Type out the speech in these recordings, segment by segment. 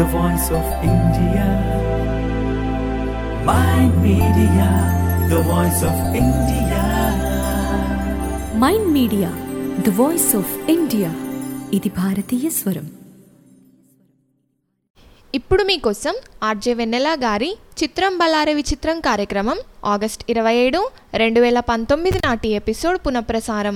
the voice of India. Mind Media, the voice of India. Mind media the voice of India ఇది భారతీయ స్వరం ఇప్పుడు మీకోసం RJ వెన్నెల గారి చిత్రం బలారే విచిత్రం కార్యక్రమం ఆగస్ట్ ఇరవై ఏడు రెండు వేల పంతొమ్మిది నాటి ఎపిసోడ్ పునఃప్రసారం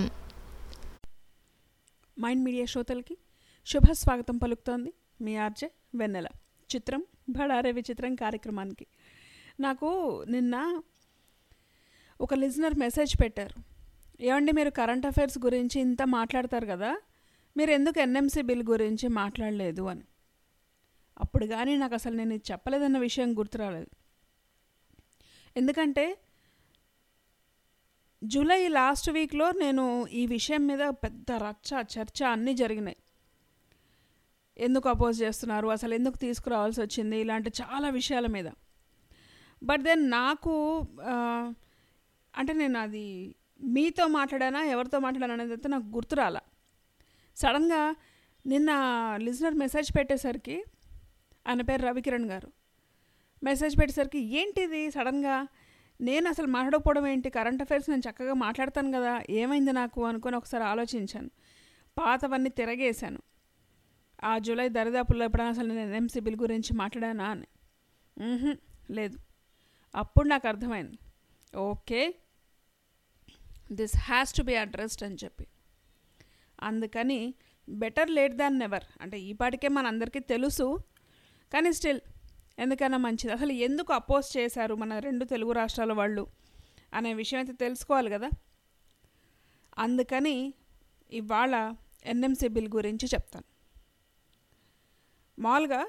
మైండ్ మీడియా శ్రోతలకి శుభ స్వాగతం పలుకుతోంది మీ ఆర్జే వెన్నెల చిత్రం బడారే విచిత్రం కార్యక్రమానికి నాకు నిన్న ఒక లిజనర్ మెసేజ్ పెట్టారు ఏమండి మీరు కరెంట్ అఫైర్స్ గురించి ఇంత మాట్లాడతారు కదా మీరు ఎందుకు ఎన్ఎంసీ బిల్ గురించి మాట్లాడలేదు అని అప్పుడు కానీ నాకు అసలు నేను ఇది చెప్పలేదన్న విషయం గుర్తురాలేదు ఎందుకంటే జూలై లాస్ట్ వీక్లో నేను ఈ విషయం మీద పెద్ద రచ్చ చర్చ అన్నీ జరిగినాయి ఎందుకు అపోజ్ చేస్తున్నారు అసలు ఎందుకు తీసుకురావాల్సి వచ్చింది ఇలాంటి చాలా విషయాల మీద బట్ దెన్ నాకు ఆ, అంటే నేను అది మీతో మాట్లాడానా ఎవరితో మాట్లాడానా అనేది అయితే నాకు గుర్తురాల సడన్గా నిన్న లిజనర్ మెసేజ్ పెట్టేసరికి ఆయన పేరు రవికిరణ్ గారు మెసేజ్ పెట్టేసరికి ఏంటిది సడన్గా నేను అసలు మాట్లాడకపోవడం ఏంటి కరెంట్ అఫైర్స్ నేను చక్కగా మాట్లాడతాను కదా ఏమైంది నాకు అనుకొని ఒకసారి ఆలోచించాను పాతవన్నీ తిరగేశాను ఆ జూలై దరిదాపుల్లో ఎప్పుడైనా అసలు నేను ఎన్ఎంసీ బిల్ గురించి మాట్లాడానా అని మ్హూ, లేదు అప్పుడు నాకు అర్థమైంది okay this has to be addressed అని చెప్పి అందుకని బెటర్ లేట్ దాన్ నెవర్ అంటే ఈ పాటికే మనందరికీ తెలుసు కానీ స్టిల్ ఎందుకైనా మంచిది అసలు ఎందుకు అపోజ్ చేశారు మన రెండు తెలుగు రాష్ట్రాల వాళ్ళు అనే విషయం అయితే తెలుసుకోవాలి కదా అందుకని ఇవాళ ఎన్ఎంసీ బిల్ గురించి చెప్తాను మామూలుగా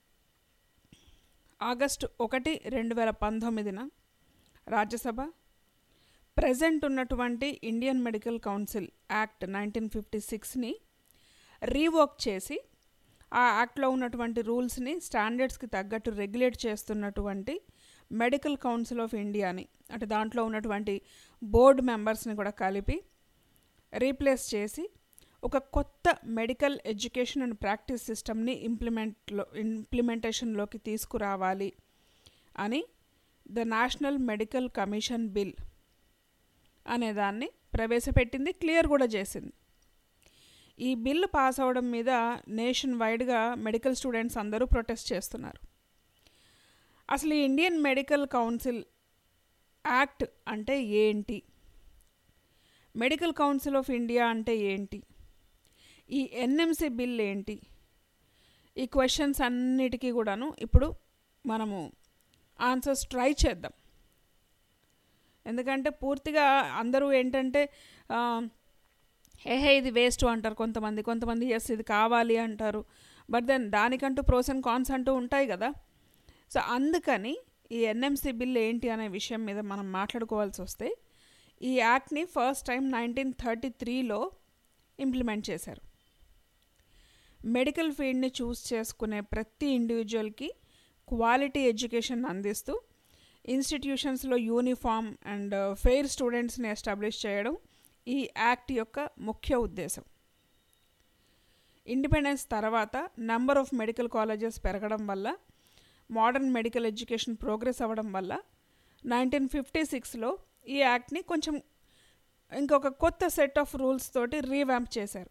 ఆగస్టు ఒకటి రెండు వేల పంతొమ్మిదిన రాజ్యసభ ప్రజెంట్ ఉన్నటువంటి Indian medical council act nineteen fifty సిక్స్ని రీవర్క్ చేసి ఆ యాక్ట్లో ఉన్నటువంటి రూల్స్ని స్టాండర్డ్స్కి తగ్గట్టు రెగ్యులేట్ చేస్తున్నటువంటి మెడికల్ కౌన్సిల్ ఆఫ్ ఇండియాని అంటే దాంట్లో ఉన్నటువంటి బోర్డు మెంబర్స్ని కూడా కలిపి రీప్లేస్ చేసి ఒక కొత్త మెడికల్ ఎడ్యుకేషన్ అండ్ ప్రాక్టీస్ సిస్టమ్ని ఇంప్లిమెంట్లో ఇంప్లిమెంటేషన్లోకి తీసుకురావాలి అని the national medical commission bill అనే దాన్ని ప్రవేశపెట్టింది క్లియర్ కూడా చేసింది ఈ బిల్లు పాస్ అవడం మీద నేషన్ వైడ్గా మెడికల్ స్టూడెంట్స్ అందరూ ప్రొటెస్ట్ చేస్తున్నారు అసలు ఈ ఇండియన్ మెడికల్ కౌన్సిల్ యాక్ట్ అంటే ఏంటి మెడికల్ కౌన్సిల్ ఆఫ్ ఇండియా అంటే ఏంటి ఈ ఎన్ఎంసి బిల్ ఏంటి ఈ క్వశ్చన్స్ అన్నిటికీ కూడాను ఇప్పుడు మనము ఆన్సర్స్ ట్రై చేద్దాం ఎందుకంటే పూర్తిగా అందరూ ఏంటంటే ఆ, ఏహే ఇది వేస్ట్ అంటారు కొంతమంది కొంతమంది ఎస్ ఇది కావాలి అంటారు బట్ దెన్ దానికంటూ ప్రోస్ అండ్ కాన్స్ అంటూ ఉంటాయి కదా సో అందుకని ఈ ఎన్ఎంసి బిల్ ఏంటి అనే విషయం మీద మనం మాట్లాడుకోవాల్సి వస్తే ఈ యాక్ట్ని ఫస్ట్ టైం నైన్టీన్ థర్టీ త్రీలో ఇంప్లిమెంట్ చేశారు మెడికల్ ఫీల్డ్ని చూస్ చేసుకునే ప్రతి ఇండివిజువల్కి క్వాలిటీ ఎడ్యుకేషన్ అందిస్తూ ఇన్స్టిట్యూషన్స్లో యూనిఫామ్ అండ్ ఫెయిర్ స్టూడెంట్స్ని ఎస్టాబ్లిష్ చేయడం ఈ యాక్ట్ యొక్క ముఖ్య ఉద్దేశం ఇండిపెండెన్స్ తర్వాత నెంబర్ ఆఫ్ మెడికల్ కాలేజెస్ పెరగడం వల్ల మోడర్న్ మెడికల్ ఎడ్యుకేషన్ ప్రోగ్రెస్ అవ్వడం వల్ల నైన్టీన్ ఫిఫ్టీ సిక్స్లో ఈ యాక్ట్ని కొంచెం ఇంకొక కొత్త సెట్ ఆఫ్ రూల్స్ తోటి రీవ్యాంప్ చేశారు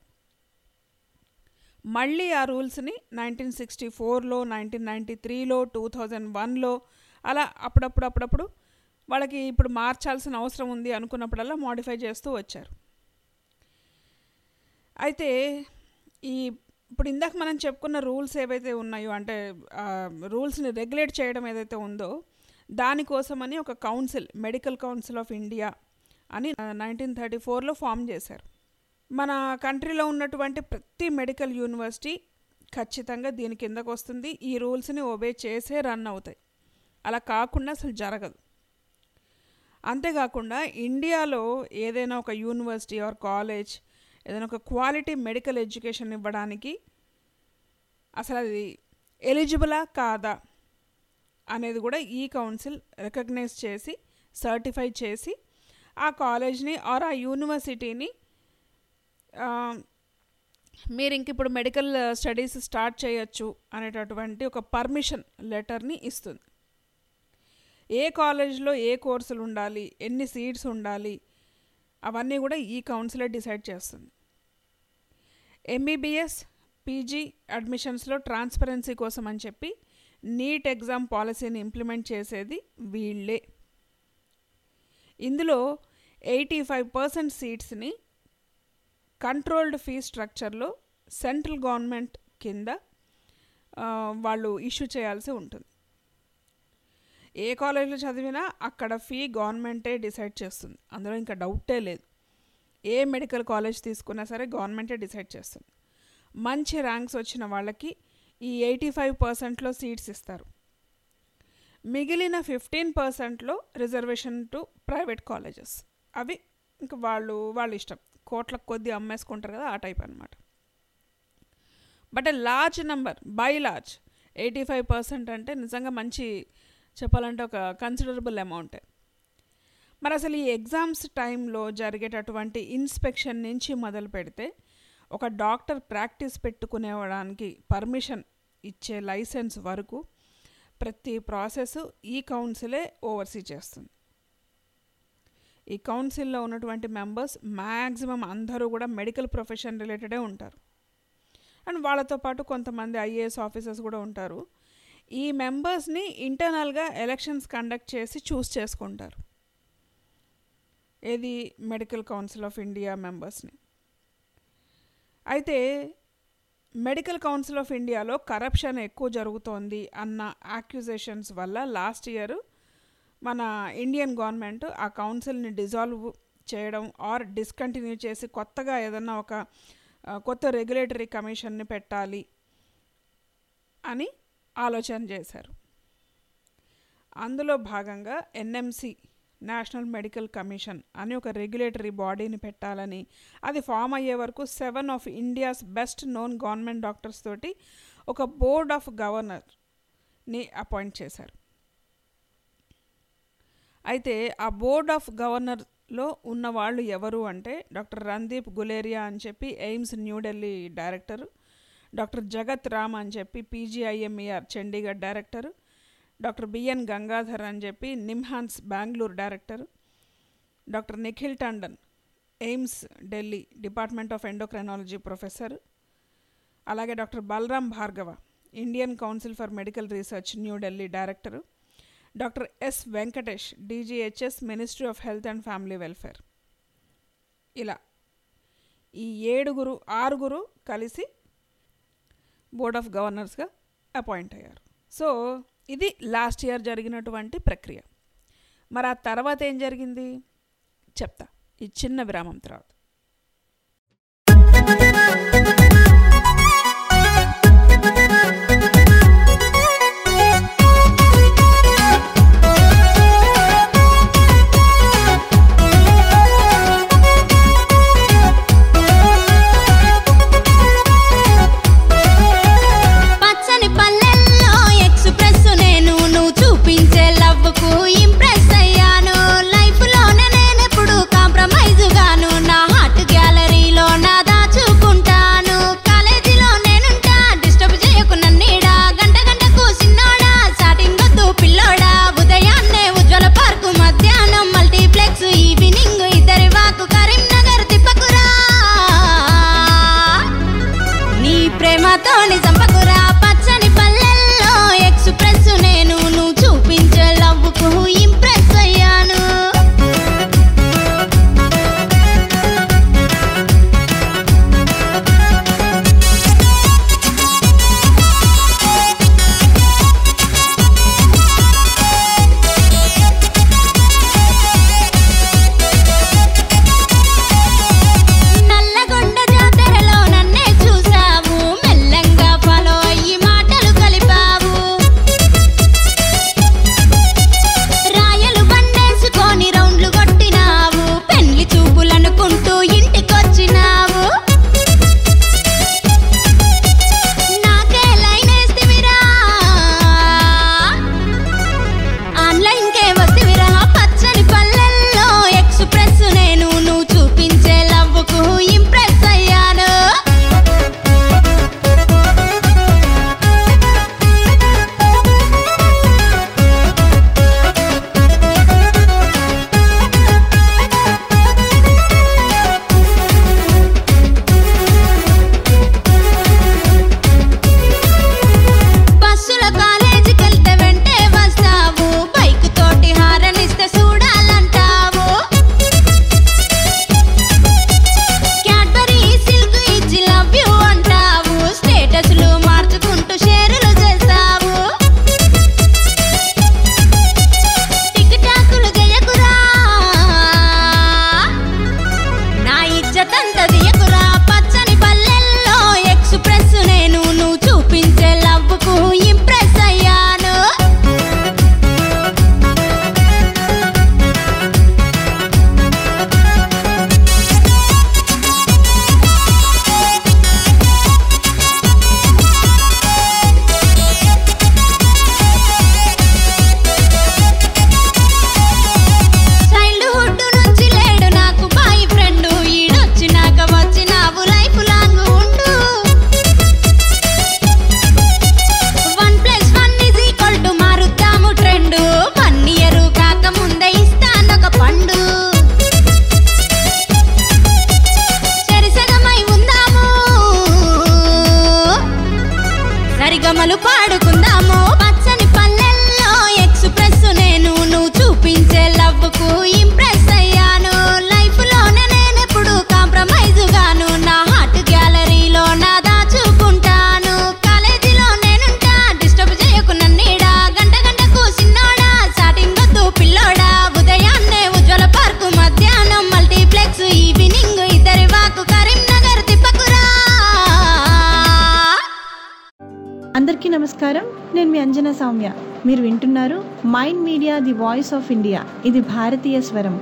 మళ్ళీ ఆ రూల్స్ని నైన్టీన్ సిక్స్టీ ఫోర్లో నైన్టీన్ నైంటీ త్రీలో టూ థౌజండ్ వన్లో అలా అప్పుడప్పుడు అప్పుడప్పుడు వాళ్ళకి ఇప్పుడు మార్చాల్సిన అవసరం ఉంది అనుకున్నప్పుడల్లా మాడిఫై చేస్తూ వచ్చారు అయితే ఈ ఇప్పుడు ఇందాక మనం చెప్పుకున్న రూల్స్ ఏవైతే ఉన్నాయో అంటే రూల్స్ని రెగ్యులేట్ చేయడం ఏదైతే ఉందో దానికోసమని ఒక council medical council of India అని నైన్టీన్ థర్టీ ఫోర్లో ఫామ్ చేశారు మన కంట్రీలో ఉన్నటువంటి ప్రతి మెడికల్ యూనివర్సిటీ ఖచ్చితంగా దీని కిందకు వస్తుంది ఈ రూల్స్ని ఒబే చేసే రన్ అవుతాయి అలా కాకుండా అసలు జరగదు అంతేకాకుండా ఇండియాలో ఏదైనా ఒక యూనివర్సిటీ ఆర్ కాలేజ్ ఏదైనా ఒక క్వాలిటీ మెడికల్ ఎడ్యుకేషన్ ఇవ్వడానికి అసలు అది ఎలిజిబులా కాదా అనేది కూడా ఈ కౌన్సిల్ రికగ్నైజ్ చేసి సర్టిఫై చేసి ఆ కాలేజ్ని ఆర్ ఆ యూనివర్సిటీని మీరు ఇంక ఇప్పుడు మెడికల్ స్టడీస్ స్టార్ట్ చేయొచ్చు అనేటటువంటి ఒక పర్మిషన్ లెటర్ని ఇస్తుంది ఏ కాలేజ్లో ఏ కోర్సులు ఉండాలి ఎన్ని సీట్స్ ఉండాలి అవన్నీ కూడా ఈ కౌన్సిలర్ డిసైడ్ చేస్తుంది ఎంబీబీఎస్ పీజీ అడ్మిషన్స్లో ట్రాన్స్పరెన్సీ కోసం అని చెప్పి నీట్ ఎగ్జామ్ పాలసీని ఇంప్లిమెంట్ చేసేది వీళ్ళే ఇందులో ఎయిటీ ఫైవ్ పర్సెంట్ సీట్స్ని కంట్రోల్డ్ ఫీ స్ట్రక్చర్లో సెంట్రల్ గవర్నమెంట్ కింద ఆ, వాళ్ళు ఇష్యూ చేయాల్సి ఉంటుంది ఏ కాలేజ్లో చదివినా అక్కడ ఫీ గవర్నమెంటే డిసైడ్ చేస్తుంది అందులో ఇంకా డౌటే లేదు ఏ మెడికల్ కాలేజ్ తీసుకున్నా సరే గవర్నమెంటే డిసైడ్ చేస్తుంది మంచి ర్యాంక్స్ వచ్చిన వాళ్ళకి ఈ ఎయిటీ ఫైవ్ పర్సెంట్లో సీట్స్ ఇస్తారు మిగిలిన ఫిఫ్టీన్ పర్సెంట్లో రిజర్వేషన్ టు ప్రైవేట్ కాలేజెస్ అవి ఇంకా వాళ్ళు వాళ్ళ ఇష్టం కోట్ల కొద్ది అమ్మేసుకుంటారు కదా ఆ టైప్ అనమాట but a large number by large eighty five percent అంటే నిజంగా మంచి చెప్పాలంటే ఒక కన్సిడరబుల్ అమౌంటే మరి అసలు ఈ ఎగ్జామ్స్ టైంలో జరిగేటటువంటి ఇన్స్పెక్షన్ నుంచి మొదలు పెడితే ఒక డాక్టర్ ప్రాక్టీస్ పెట్టుకునేవడానికి పర్మిషన్ ఇచ్చే లైసెన్స్ వరకు ప్రతి ప్రాసెస్ ఈ కౌన్సిలే ఓవర్సీ చేస్తుంది ఈ కౌన్సిల్లో ఉన్నటువంటి మెంబర్స్ మ్యాక్సిమం అందరూ కూడా మెడికల్ ప్రొఫెషన్ రిలేటెడే ఉంటారు అండ్ వాళ్ళతో పాటు కొంతమంది ఐఏఎస్ ఆఫీసర్స్ కూడా ఉంటారు ఈ మెంబర్స్ని ఇంటర్నల్గా ఎలక్షన్స్ కండక్ట్ చేసి చూస్ చేసుకుంటారు ఏది మెడికల్ కౌన్సిల్ ఆఫ్ ఇండియా మెంబర్స్ని అయితే మెడికల్ కౌన్సిల్ ఆఫ్ ఇండియాలో కరప్షన్ ఎక్కువ జరుగుతోంది అన్న యాక్యుజేషన్స్ వల్ల లాస్ట్ ఇయర్ మన ఇండియన్ గవర్నమెంట్ ఆ కౌన్సిల్ని డిజాల్వ్ చేయడం ఆర్ డిస్కంటిన్యూ చేసి కొత్తగా ఏదన్నా ఒక ఆ, కొత్త రెగ్యులేటరీ కమిషన్ని పెట్టాలి అని ఆలోచన చేశారు అందులో భాగంగా ఎన్ఎంసి నేషనల్ మెడికల్ కమిషన్ అని ఒక రెగ్యులేటరీ బాడీని పెట్టాలని అది ఫామ్ అయ్యే వరకు seven of India's best known government doctors తోటి ఒక బోర్డ్ ఆఫ్ గవర్నర్ని అపాయింట్ చేశారు అయితే ఆ బోర్డ్ ఆఫ్ గవర్నర్లో ఉన్న వాళ్ళు ఎవరు అంటే డాక్టర్ రందీప్ గులేరియా అని చెప్పి ఎయిమ్స్ న్యూఢిల్లీ డైరెక్టరు డాక్టర్ జగత్ రామ్ అని చెప్పి PGIMER Chandigarh director doctor BN Gangadhar అని చెప్పి NIMHANS Bengaluru director doctor Nikhil Tandon AIIMS Delhi department of endocrinology professor అలాగే doctor Balram Bhargava Indian council for medical research New Delhi director doctor S Venkatesh DGHS ministry of health and family welfare ఇలా ఈ ఏడుగురు ఆరుగురు కలిసి బోర్డ్ ఆఫ్ గవర్నర్స్గా అపాయింట్ అయ్యారు సో ఇది లాస్ట్ ఇయర్ జరిగినటువంటి ప్రక్రియ మరి ఆ తర్వాత ఏం జరిగింది చెప్తా ఈ చిన్న విరామం తర్వాత పచ్చని పల్లెల్లో ఎక్స్ప్రెస్ నేను నువ్వు చూపించే లవ్వుకు ఇంప్రెస్ అయ్యాను లైఫ్ లోనే నేనెప్పుడు కాంప్రమైజ్ గాను నా నమస్కారం నేను మీ అంజన సౌమ్య మీరు వింటున్నారు mind media the voice of India ఇది భారతీయ స్వరం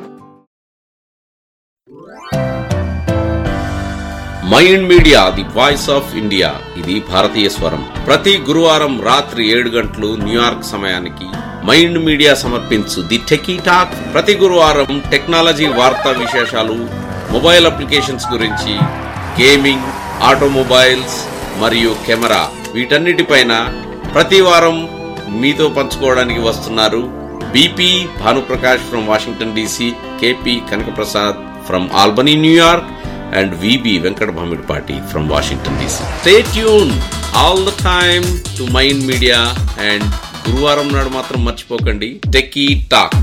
mind media the voice of India ఇది భారతీయ స్వరం ప్రతి గురువారం రాత్రి ఏడు గంటలు న్యూయార్క్ సమయానికి మైండ్ మీడియా సమర్పించు ది టెకీ టాక్ ప్రతి గురువారం టెక్నాలజీ వార్తా విశేషాలు మొబైల్ అప్లికేషన్స్ గురించి గేమింగ్ ఆటోమొబైల్స్ మరియు కెమెరా వీటన్నిటిపైన ప్రతి వారం మీతో పంచుకోవడానికి వస్తున్నారు BP Bhanuprakash from Washington DC KP Kanakaprasad from Albany New York and VB Venkat Bhamidpati from Washington DC. Stay tuned all the time to Mind Media and గురువారం నాడు మాత్రం మర్చిపోకండి techie talk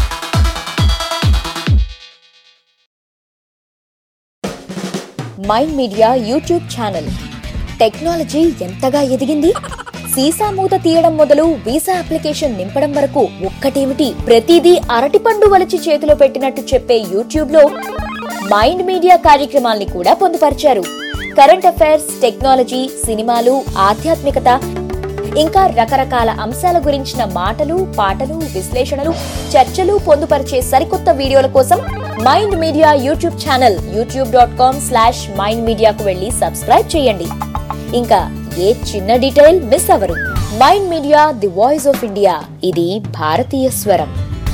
mind media YouTube channel technology ఎంతగా ఎదిగింది సీసా మూత తీయడం మొదలు వీసా అప్లికేషన్ నింపడం వరకు ఒక్కటేమిటి ప్రతిదీ అరటిపండు వలిచి చేతిలో పెట్టినట్టు చెప్పే యూట్యూబ్ లో మైండ్ మీడియా కార్యక్రమాల్ని కూడా పొందుపరిచారు కరెంట్ అఫైర్స్ టెక్నాలజీ సినిమాలు ఆధ్యాత్మికత ఇంకా రకరకాల అంశాల గురించిన మాటలు పాటలు విశ్లేషణలు చర్చలు పొందుపరిచే సరికొత్త వీడియోల కోసం mind media YouTube channel YouTube dot com slash mind మీడియాకు వెళ్ళి సబ్స్క్రైబ్ చేయండి ఇంకా ఏ చిన్న డీటెయిల్ మిస్ అవరు mind media the voice of India ఇది భారతీయ స్వరం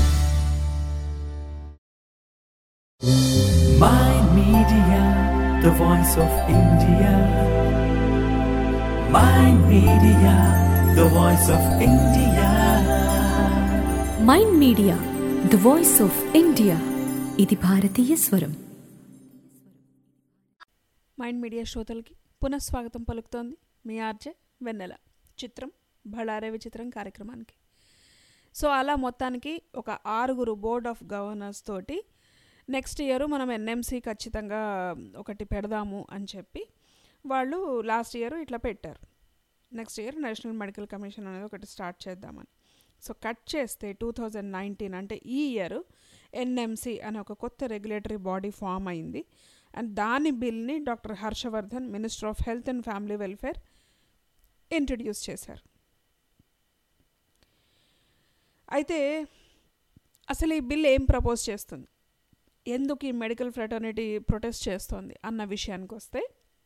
Mind Media, the voice of India. Mind Media, the voice of India. Mind media the voice of India ఇది భారతీయ స్వరం మైండ్ మీడియా శ్రోతలకి పునఃస్వాగతం పలుకుతోంది మీ ఆర్జే వెన్నెల చిత్రం బళారే విచిత్రం కార్యక్రమానికి సో అలా మొత్తానికి ఒక ఆరుగురు బోర్డ్ ఆఫ్ గవర్నర్స్ తోటి నెక్స్ట్ ఇయర్ మనం ఎన్ఎంసీ ఖచ్చితంగా ఒకటి పెడదాము అని చెప్పి వాళ్ళు లాస్ట్ ఇయర్ ఇట్లా పెట్టారు next year national medical commission అనేది ఒకటి స్టార్ట్ చేద్దామని సో కట్ చేస్తే టూ థౌజండ్ నైన్టీన్ అంటే ఈ ఇయర్ ఎన్ఎంసి అనే ఒక కొత్త రెగ్యులేటరీ బాడీ ఫామ్ అయింది అండ్ దాని బిల్ని doctor Harshvardhan minister of health and family welfare introduce చేశారు అయితే అసలు ఈ బిల్ ఏం ప్రపోజ్ చేస్తుంది ఎందుకు ఈ మెడికల్ ఫ్రెటర్నిటీ ప్రొటెస్ట్ చేస్తోంది అన్న విషయానికి వస్తే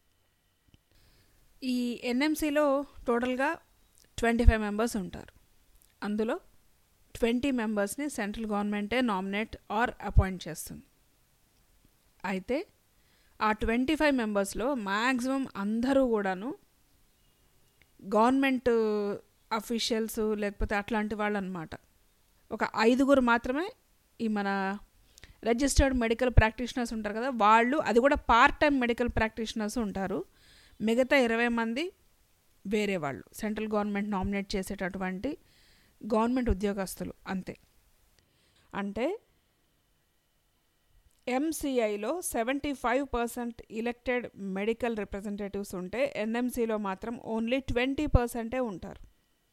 ఈ ఎన్ఎంసీలో టోటల్గా ట్వంటీ ఫైవ్ మెంబర్స్ ఉంటారు అందులో ట్వంటీ మెంబర్స్ని సెంట్రల్ గవర్నమెంటే నామినేట్ ఆర్ అపాయింట్ చేస్తుంది అయితే ఆ ట్వంటీ ఫైవ్ మెంబర్స్లో మ్యాక్సిమం అందరూ కూడాను గవర్నమెంట్ అఫీషియల్స్ లేకపోతే అట్లాంటి వాళ్ళు అనమాట ఒక ఐదుగురు మాత్రమే ఈ మన రిజిస్టర్డ్ మెడికల్ ప్రాక్టీషనర్స్ ఉంటారు కదా వాళ్ళు అది కూడా పార్ట్ టైం మెడికల్ ప్రాక్టీషనర్స్ ఉంటారు మిగతా ఇరవై మంది వేరే వాళ్ళు సెంట్రల్ గవర్నమెంట్ నామినేట్ చేసేటటువంటి గవర్నమెంట్ ఉద్యోగస్తులు అంతే అంటే ఎంసీఐలో seventy five percent elected medical representatives ఉంటే ఎన్ఎంసీలో మాత్రం ఓన్లీ ట్వంటీ పర్సెంటే ఉంటారు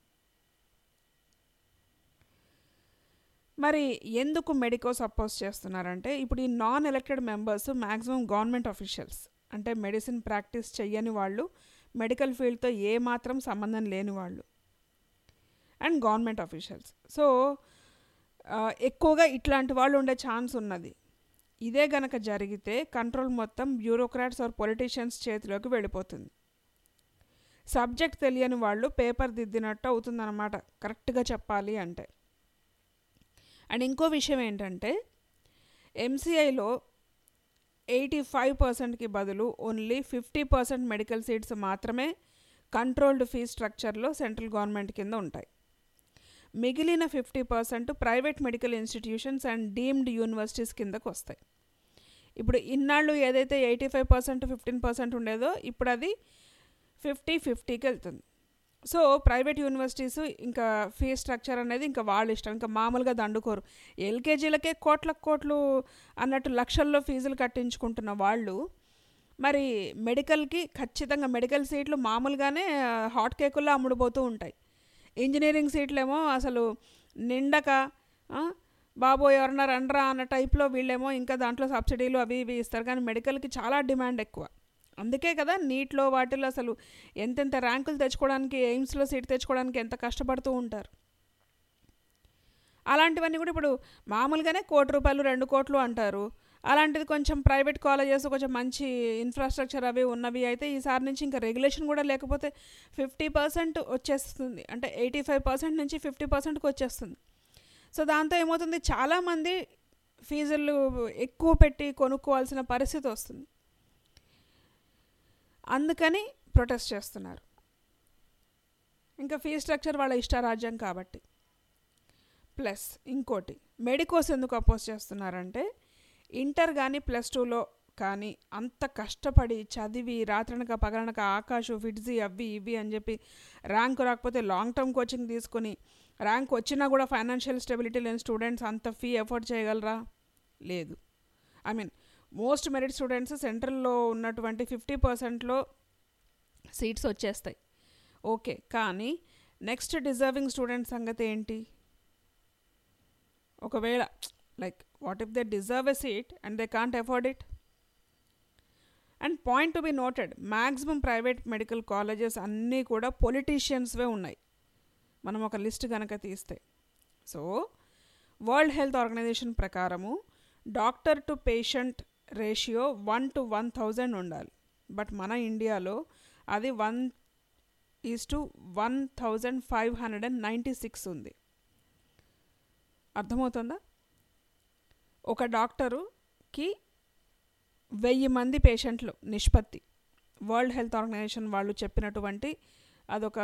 మరి ఎందుకు మెడికోస్ అపోజ్ చేస్తున్నారంటే ఇప్పుడు ఈ non elected members maximum government officials అంటే మెడిసిన్ ప్రాక్టీస్ చెయ్యని వాళ్ళు మెడికల్ ఫీల్డ్తో ఏమాత్రం సంబంధం లేని వాళ్ళు అండ్ గవర్నమెంట్ అఫీషియల్స్ సో ఎక్కువగా ఇట్లాంటి వాళ్ళు ఉండే ఛాన్స్ ఉన్నది ఇదే గనక జరిగితే కంట్రోల్ మొత్తం బ్యూరోక్రాట్స్ ఆర్ పొలిటీషియన్స్ చేతిలోకి వెళ్ళిపోతుంది సబ్జెక్ట్ తెలియని వాళ్ళు పేపర్ దిద్దినట్టు అవుతుందన్నమాట కరెక్ట్గా చెప్పాలి అంటే అండ్ ఇంకో విషయం ఏంటంటే ఎంసీఐలో ఎయిటీ ఫైవ్ పర్సెంట్కి బదులు only fifty percent medical seats మాత్రమే కంట్రోల్డ్ ఫీ స్ట్రక్చర్లో సెంట్రల్ గవర్నమెంట్ కింద ఉంటాయి మిగిలిన fifty percent private medical institutions and deemed universities కిందకు వస్తాయి ఇప్పుడు ఇన్నాళ్ళు ఏదైతే eighty five percent fifteen percent ఉండేదో ఇప్పుడు అది ఫిఫ్టీ ఫిఫ్టీకి వెళ్తుంది సో ప్రైవేట్ యూనివర్సిటీస్ ఇంకా ఫీ స్ట్రక్చర్ అనేది ఇంకా వాళ్ళ ఇష్టం ఇంకా మామూలుగా దండుకోరు ఎల్కేజీలకే కోట్ల కోట్లు అన్నట్టు లక్షల్లో ఫీజులు కట్టించుకుంటున్న వాళ్ళు మరి మెడికల్కి ఖచ్చితంగా మెడికల్ సీట్లు మామూలుగానే హాట్ కేకుల్లో అమ్ముడుపోతూ ఉంటాయి ఇంజనీరింగ్ సీట్లేమో అసలు నిండక బాబో ఎవరన్నా రండ్రా అన్న టైప్లో వీళ్ళేమో ఇంకా దాంట్లో సబ్సిడీలు అవి ఇవి ఇస్తారు కానీ మెడికల్కి చాలా డిమాండ్ ఎక్కువ అందుకే కదా నీట్లో వాటిలో అసలు ఎంతెంత ర్యాంకులు తెచ్చుకోవడానికి ఎయిమ్స్లో సీట్ తెచ్చుకోవడానికి ఎంత కష్టపడుతూ ఉంటారు అలాంటివన్నీ కూడా ఇప్పుడు మామూలుగానే కోటి రూపాయలు రెండు కోట్లు అంటారు అలాంటిది కొంచెం ప్రైవేట్ కాలేజెస్ కొంచెం మంచి ఇన్ఫ్రాస్ట్రక్చర్ అవి ఉన్నవి అయితే ఈసారి నుంచి ఇంకా రెగ్యులేషన్ కూడా లేకపోతే ఫిఫ్టీ పర్సెంట్ వచ్చేస్తుంది అంటే ఎయిటీ ఫైవ్ పర్సెంట్ నుంచి ఫిఫ్టీ పర్సెంట్కి వచ్చేస్తుంది సో దాంతో ఏమవుతుంది చాలామంది ఫీజులు ఎక్కువ పెట్టి కొనుక్కోవాల్సిన పరిస్థితి వస్తుంది అందుకని ప్రొటెస్ట్ చేస్తున్నారు ఇంకా ఫీ స్ట్రక్చర్ వాళ్ళ ఇష్టారాజ్యం కాబట్టి ప్లస్ ఇంకోటి మెడికోస్ ఎందుకు అపోజ్ చేస్తున్నారంటే ఇంటర్ కానీ ప్లస్ టూలో కానీ అంత కష్టపడి చదివి రాత్రనక పగలనక ఆకాశు ఫిడ్జీ అవి ఇవి అని చెప్పి ర్యాంక్ రాకపోతే లాంగ్ టర్మ్ కోచింగ్ తీసుకుని ర్యాంక్ వచ్చినా కూడా ఫైనాన్షియల్ స్టెబిలిటీ లేని స్టూడెంట్స్ అంత ఫీ ఎఫోర్డ్ చేయగలరా లేదు I mean most merit students సెంట్రల్లో ఉన్నటువంటి ఫిఫ్టీ పర్సెంట్లో సీట్స్ వచ్చేస్తాయి ఓకే కానీ నెక్స్ట్ డిజర్వింగ్ స్టూడెంట్ సంగతి ఏంటి ఒకవేళ like what if they deserve a seat and they can't afford it and point to be noted maximum private medical colleges అన్నీ కూడా పొలిటీషియన్స్వే ఉన్నాయి మనం ఒక లిస్ట్ కనుక తీస్తే సో వరల్డ్ హెల్త్ ఆర్గనైజేషన్ ప్రకారము doctor to patient ratio one to one thousand ఉండాలి బట్ మన ఇండియాలో అది one is to one thousand five hundred and ninety six ఉంది అర్థమవుతుందా ఒక డాక్టరుకి వెయ్యి మంది పేషెంట్లు నిష్పత్తి వరల్డ్ హెల్త్ ఆర్గనైజేషన్ వాళ్ళు చెప్పినటువంటి అదొక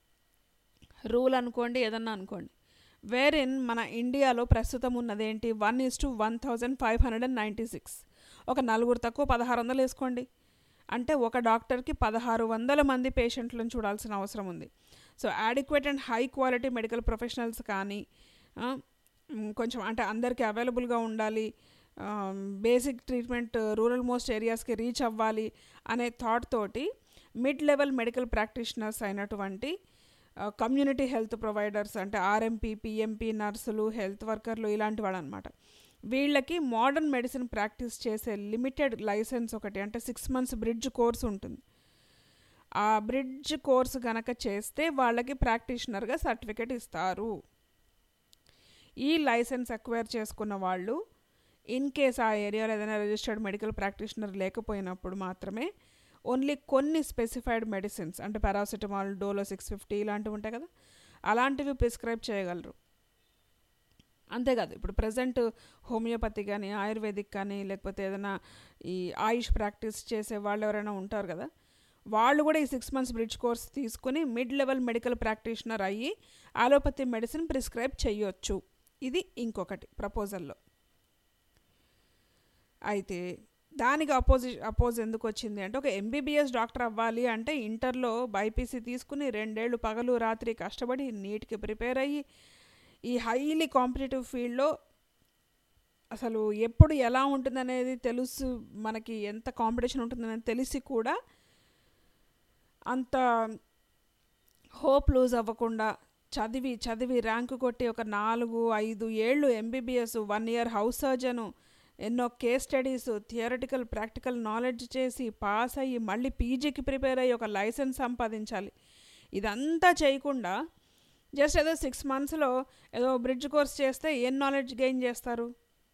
రూల్ అనుకోండి ఏదన్నా అనుకోండి వేరిన్ మన ఇండియాలో ప్రస్తుతం ఉన్నదేంటి one is to one thousand five hundred and ninety six ఒక నలుగురు తక్కువ పదహారు వందలు వేసుకోండి అంటే ఒక డాక్టర్కి పదహారు వందల మంది పేషెంట్లను చూడాల్సిన అవసరం ఉంది so adequate and high quality medical professionals కానీ ఆ, మ్, కొంచెం అంటే అందరికీ అవైలబుల్గా ఉండాలి బేసిక్ ట్రీట్మెంట్ రూరల్ మోస్ట్ ఏరియాస్కి రీచ్ అవ్వాలి అనే థాట్ తోటి మిడ్ లెవెల్ మెడికల్ ప్రాక్టీషనర్స్ అయినటువంటి కమ్యూనిటీ హెల్త్ ప్రొవైడర్స్ అంటే ఆర్ఎంపీ పిఎంపీ నర్సులు హెల్త్ వర్కర్లు ఇలాంటి వాళ్ళు అనమాట వీళ్ళకి మోడర్న్ మెడిసిన్ ప్రాక్టీస్ చేసే లిమిటెడ్ లైసెన్స్ ఒకటి అంటే సిక్స్ మంత్స్ బ్రిడ్జ్ కోర్స్ ఉంటుంది ఆ బ్రిడ్జ్ కోర్స్ కనుక చేస్తే వాళ్ళకి ప్రాక్టీషనర్గా సర్టిఫికేట్ ఇస్తారు ఈ లైసెన్స్ అక్వైర్ చేసుకున్న వాళ్ళు ఇన్ కేస్ ఆ ఏరియాలో ఏదైనా రిజిస్టర్డ్ మెడికల్ ప్రాక్టీషనర్ లేకపోయినప్పుడు మాత్రమే ఓన్లీ కొన్ని స్పెసిఫైడ్ మెడిసిన్స్ అంటే పారాసిటమాల్ డోలో సిక్స్ ఫిఫ్టీ ఇలాంటివి ఉంటాయి కదా అలాంటివి ప్రిస్క్రైబ్ చేయగలరు అంతేకాదు ఇప్పుడు ప్రజెంట్ హోమియోపతి కానీ ఆయుర్వేదిక్ కానీ లేకపోతే ఏదైనా ఈ ఆయుష్ ప్రాక్టీస్ చేసే వాళ్ళు ఎవరైనా ఉంటారు కదా వాళ్ళు కూడా ఈ సిక్స్ మంత్స్ బ్రిడ్జ్ కోర్స్ తీసుకుని మిడ్ లెవెల్ మెడికల్ ప్రాక్టీషనర్ అయ్యి ఆలోపతి మెడిసిన్ ప్రిస్క్రైబ్ చేయొచ్చు ఇది ఇంకొకటి ప్రపోజల్లో అయితే దానికి అపోజి అపోజ్ ఎందుకు వచ్చింది అంటే ఒక ఎంబీబీఎస్ డాక్టర్ అవ్వాలి అంటే ఇంటర్లో బైపీసీ తీసుకుని రెండేళ్ళు పగలు రాత్రి కష్టపడి నీట్కి ప్రిపేర్ అయ్యి ఈ హైలీ కాంపిటేటివ్ ఫీల్డ్లో అసలు ఎప్పుడు ఎలా ఉంటుందనేది తెలుసు మనకి ఎంత కాంపిటీషన్ ఉంటుందనేది తెలిసి కూడా అంత హోప్ లూజ్ అవ్వకుండా చదివి చదివి ర్యాంకు కొట్టి ఒక నాలుగు ఐదు ఏళ్ళు MBBS one year house surgeon ఎన్నో case studies theoretical practical knowledge చేసి పాస్ అయ్యి మళ్ళీ పీజీకి ప్రిపేర్ అయ్యి ఒక లైసెన్స్ సంపాదించాలి ఇదంతా చేయకుండా జస్ట్ ఏదో సిక్స్ మంత్స్లో ఏదో బ్రిడ్జ్ కోర్స్ చేస్తే ఏం నాలెడ్జ్ గెయిన్ చేస్తారు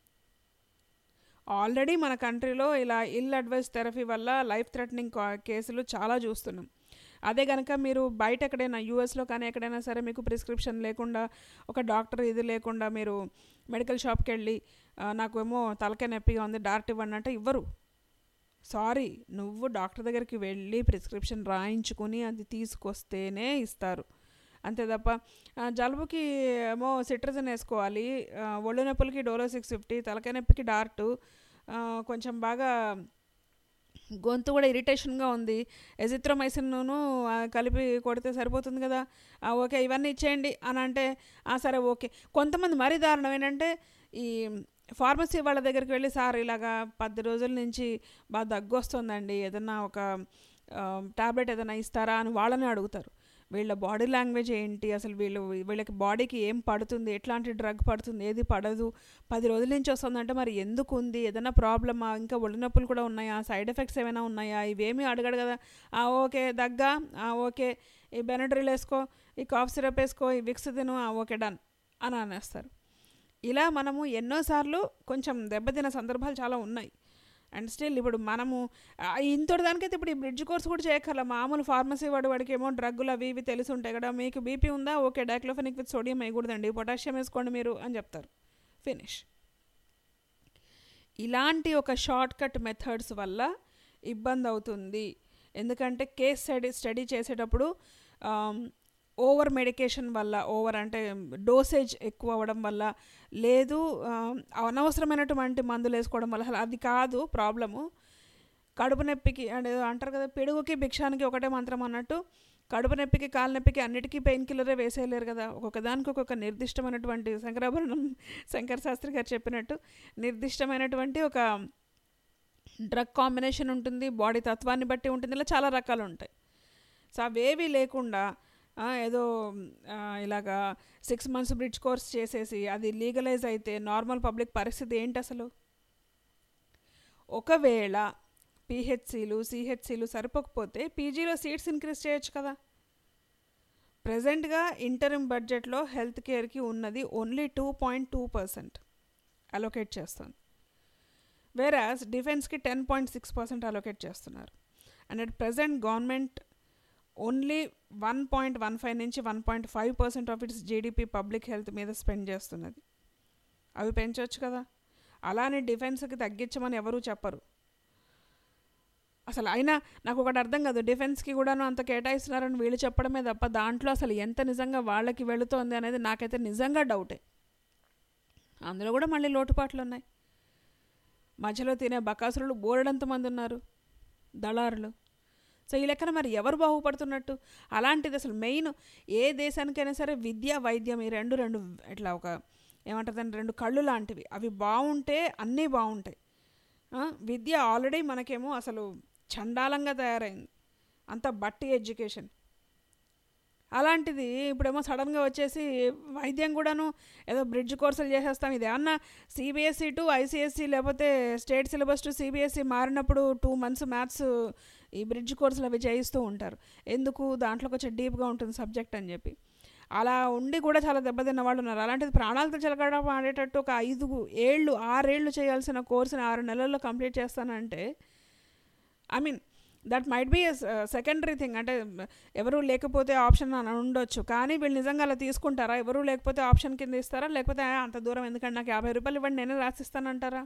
ఆల్రెడీ మన కంట్రీలో ఇలా ఇల్ అడ్వైస్ థెరపీ వల్ల లైఫ్ థ్రెటనింగ్ కేసులు చాలా చూస్తున్నాం అదే కనుక మీరు బయట ఎక్కడైనా యూఎస్లో కానీ ఎక్కడైనా సరే మీకు ప్రిస్క్రిప్షన్ లేకుండా ఒక డాక్టర్ ఇది లేకుండా మీరు మెడికల్ షాప్కి వెళ్ళి "ఆ, నాకేమో తలకాయ నొప్పిగా ఉంది డార్ట్ ఇవ్వండి అంటే ఇవ్వరు సారీ నువ్వు డాక్టర్ దగ్గరికి వెళ్ళి ప్రిస్క్రిప్షన్ రాయించుకుని అది తీసుకొస్తేనే ఇస్తారు అంతే తప్ప "ఆ, జలుబుకి ఏమో సిట్రజన్ వేసుకోవాలి ఆ, ఒళ్ళు నొప్పులకి డోలో సిక్స్ ఫిఫ్టీ తలకాయ నొప్పికి డార్టు ఆ, కొంచెం బాగా గొంతు కూడా ఇరిటేషన్గా ఉంది ఎజిత్రోమైసిన్ను కలిపి కొడితే సరిపోతుంది కదా ఆ, ఓకే ఇవన్నీ ఇచ్చేయండి అని అంటే "ఆ, సరే ఓకే కొంతమంది మరీ దారుణం ఏంటంటే ఈ ఫార్మసీ వాళ్ళ దగ్గరికి వెళ్ళి సార్ ఇలాగా పది రోజుల నుంచి బాగా దగ్గు వస్తుందండి ఏదన్నా ఒక టాబ్లెట్ ఏదైనా ఇస్తారా అని వాళ్ళని అడుగుతారు వీళ్ళ బాడీ లాంగ్వేజ్ ఏంటి అసలు వీళ్ళు వీళ్ళకి బాడీకి ఏం పడుతుంది ఎట్లాంటి డ్రగ్ పడుతుంది ఏది పడదు పది రోజుల నుంచి వస్తుందంటే మరి ఎందుకు ఉంది ఏదైనా ప్రాబ్లమా ఇంకా ఒళ్ళు నొప్పులు కూడా ఉన్నాయా సైడ్ ఎఫెక్ట్స్ ఏమైనా ఉన్నాయా ఇవేమీ అడగడు కదా ఆ ఓకే దగ్గా ఆ ఓకే ఈ బెనడ్రిల్ వేసుకో ఈ కాఫ్ సిరప్ వేసుకో ఈ విక్స్ తిను ఆ ఓకే డన్ అని అనేస్తారు ఇలా మనము ఎన్నోసార్లు కొంచెం దెబ్బతిన సందర్భాలు చాలా ఉన్నాయి అండ్ స్టిల్ ఇప్పుడు మనము ఆ, ఇంతటి దానికైతే ఇప్పుడు ఈ బ్రిడ్జ్ కోర్స్ కూడా చేయక్కర్ల మామూలు ఫార్మసీ వాడు వాడికి ఏమో డ్రగ్గులు అవి ఇవి తెలిసి ఉంటాయి కదా మీకు బీపీ ఉందా ఓకే డైక్లోఫెనిక్ విత్ సోడియం వేయకూడదండి పొటాషియం వేసుకోండి మీరు అని చెప్తారు ఫినిష్ ఇలాంటి ఒక షార్ట్ కట్ మెథడ్స్ వల్ల ఇబ్బంది అవుతుంది ఎందుకంటే కేస్ స్టడీ స్టడీ చేసేటప్పుడు ఓవర్ మెడికేషన్ వల్ల ఓవర్ అంటే డోసేజ్ ఎక్కువ అవ్వడం వల్ల లేదు ఆ, అనవసరమైనటువంటి మందులు వేసుకోవడం వల్ల అసలు అది కాదు ప్రాబ్లము కడుపు నొప్పికి అంటే ఏదో అంటారు కదా పిడుగుకి భిక్షానికి ఒకటే మంత్రం అన్నట్టు కడుపు నొప్పికి కాలు నొప్పికి అన్నిటికీ పెయిన్ కిల్లరే వేసేయలేరు కదా ఒక్కొక్క దానికి ఒక్కొక్క నిర్దిష్టమైనటువంటి శంకరాభరణం శంకర శాస్త్రి గారు చెప్పినట్టు నిర్దిష్టమైనటువంటి ఒక డ్రగ్ కాంబినేషన్ ఉంటుంది బాడీ తత్వాన్ని బట్టి ఉంటుంది ఇలా చాలా రకాలు ఉంటాయి సో అవేవి లేకుండా ఆ, ఏదో ఆ, ఇలాగా సిక్స్ మంత్స్ బ్రిడ్జ్ కోర్స్ చేసేసి అది లీగలైజ్ అయితే నార్మల్ పబ్లిక్ పరిస్థితి ఏంటి అసలు ఒకవేళ పిహెచ్సిలు సిహెచ్సిలు సరిపోకపోతే పీజీలో సీట్స్ ఇంక్రీజ్ చేయొచ్చు కదా ప్రజెంట్గా ఇంటరిమ్ బడ్జెట్లో హెల్త్ కేర్కి ఉన్నది only two point two percent allocate చేస్తుంది వేరాస్ డిఫెన్స్కి ten point six percent allocate చేస్తున్నారు and at present government only one point one five నుంచి one point five percent of its GDP public health మీద spend చేస్తున్నది అవి పెంచవచ్చు కదా అలానే డిఫెన్స్కి తగ్గించమని ఎవరూ చెప్పరు అసలు అయినా నాకు ఒకటి అర్థం కాదు డిఫెన్స్కి కూడాను అంత కేటాయిస్తున్నారని వీళ్ళు చెప్పడమే తప్ప దాంట్లో అసలు ఎంత నిజంగా వాళ్ళకి వెళుతోంది అనేది నాకైతే నిజంగా డౌటే అందులో కూడా మళ్ళీ లోటుపాట్లు ఉన్నాయి మధ్యలో తినే బకాసురులు బోరడంత మంది ఉన్నారు దళారులు సో ఈ లెక్కన మరి ఎవరు బాగుపడుతున్నట్టు అలాంటిది అసలు మెయిన్ ఏ దేశానికైనా సరే విద్య వైద్యం ఈ రెండు రెండు ఇట్లా ఒక ఏమంటారు రెండు కళ్ళు లాంటివి అవి బాగుంటే అన్నీ బాగుంటాయి ఆ, విద్య ఆల్రెడీ మనకేమో అసలు చండాలంగా తయారైంది అంత బట్టి ఎడ్యుకేషన్ అలాంటిది ఇప్పుడేమో సడన్గా వచ్చేసి వైద్యం కూడాను ఏదో బ్రిడ్జ్ కోర్సులు చేసేస్తాం ఇది ఏమన్నా సిబిఎస్ఈ టు ఐసిఎస్సి లేకపోతే స్టేట్ సిలబస్ టు సిబిఎస్ఈ మారినప్పుడు టూ మంత్స్ మ్యాథ్స్ ఈ బ్రిడ్జ్ కోర్సులు అవి చేయిస్తూ ఉంటారు ఎందుకు దాంట్లో కొంచెం డీప్గా ఉంటుంది సబ్జెక్ట్ అని చెప్పి అలా ఉండి కూడా చాలా దెబ్బతిన్న వాళ్ళు ఉన్నారు అలాంటిది ప్రాణాలతో చిలకడ ఆడేటట్టు ఒక ఐదు ఏళ్ళు ఆరేళ్ళు చేయాల్సిన కోర్సుని ఆరు నెలల్లో కంప్లీట్ చేస్తానంటే I mean that might be secondary thing అంటే ఎవరు లేకపోతే ఆప్షన్ అని ఉండొచ్చు కానీ వీళ్ళు నిజంగా అలా తీసుకుంటారా ఎవరు లేకపోతే ఆప్షన్ కింద ఇస్తారా లేకపోతే "ఆ, అంత దూరం ఎందుకంటే నాకు యాభై రూపాయలు ఇవ్వండి నేనే రాసిస్తానంటారా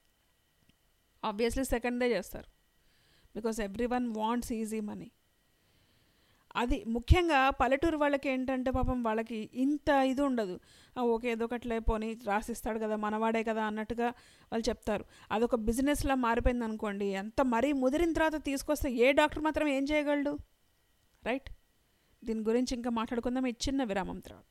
ఆబ్వియస్లీ సెకండ్దే చేస్తారు because everyone wants easy money అది ముఖ్యంగా పల్లెటూరు వాళ్ళకి ఏంటంటే పాపం వాళ్ళకి ఇంత ఇది ఉండదు "ఆ, ఓకే ఏదో ఒకట్లే పోనీ రాసిస్తాడు కదా మనవాడే కదా అన్నట్టుగా వాళ్ళు చెప్తారు అదొక బిజినెస్లా మారిపోయింది అనుకోండి ఎంత మరీ ముదిరిన తర్వాత తీసుకొస్తే ఏ డాక్టర్ మాత్రం ఏం చేయగలడు రైట్ దీని గురించి ఇంకా మాట్లాడుకుందాం ఈ చిన్న విరామం తర్వాత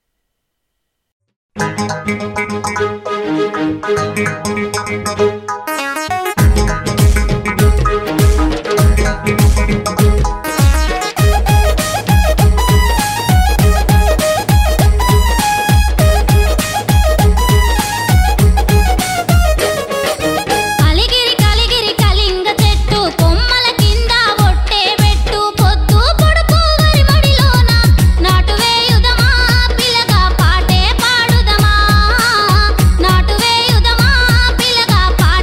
అలిగిరి కలిగిరి కలింగ చెట్టు కొమ్మల కింద ఒట్టే పెట్టు పొద్దు పొడుపు వరి మడిలోన నాటు వేయుదమా పిల్లగా పాటే పాడుదమా నాటు వేయుదమా పిల్లగా పాటే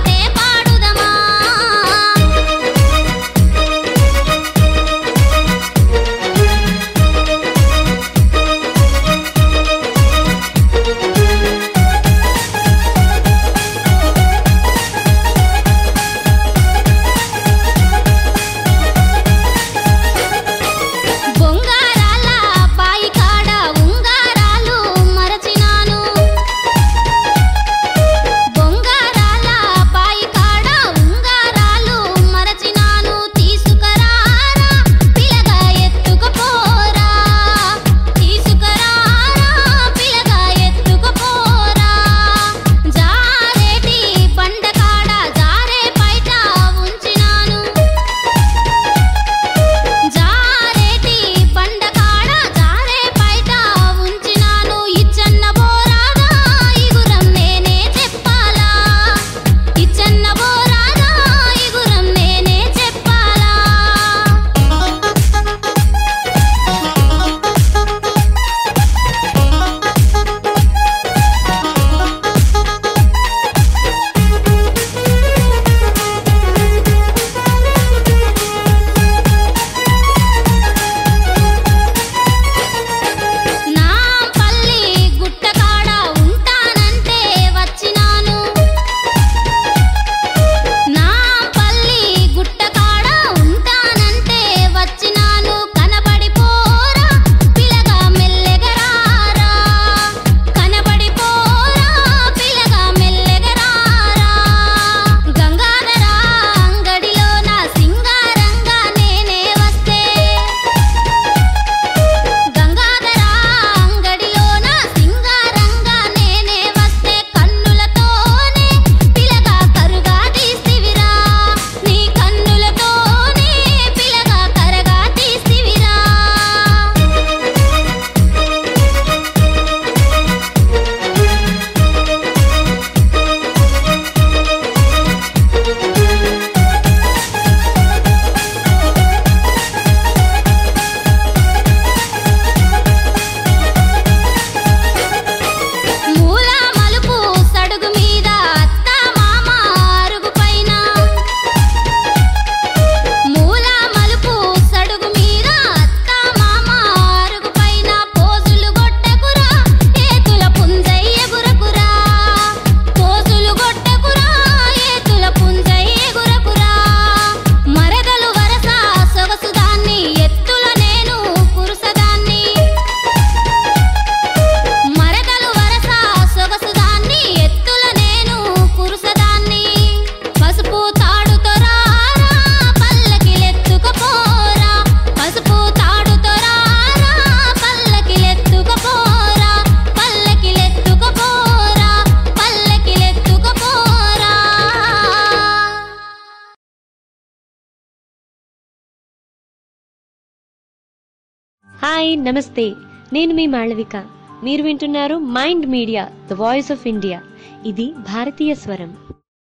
హాయ్ నమస్తే నేను మీ మాళవిక మీరు వింటున్నారు mind media the voice of India ఇది భారతీయ స్వరం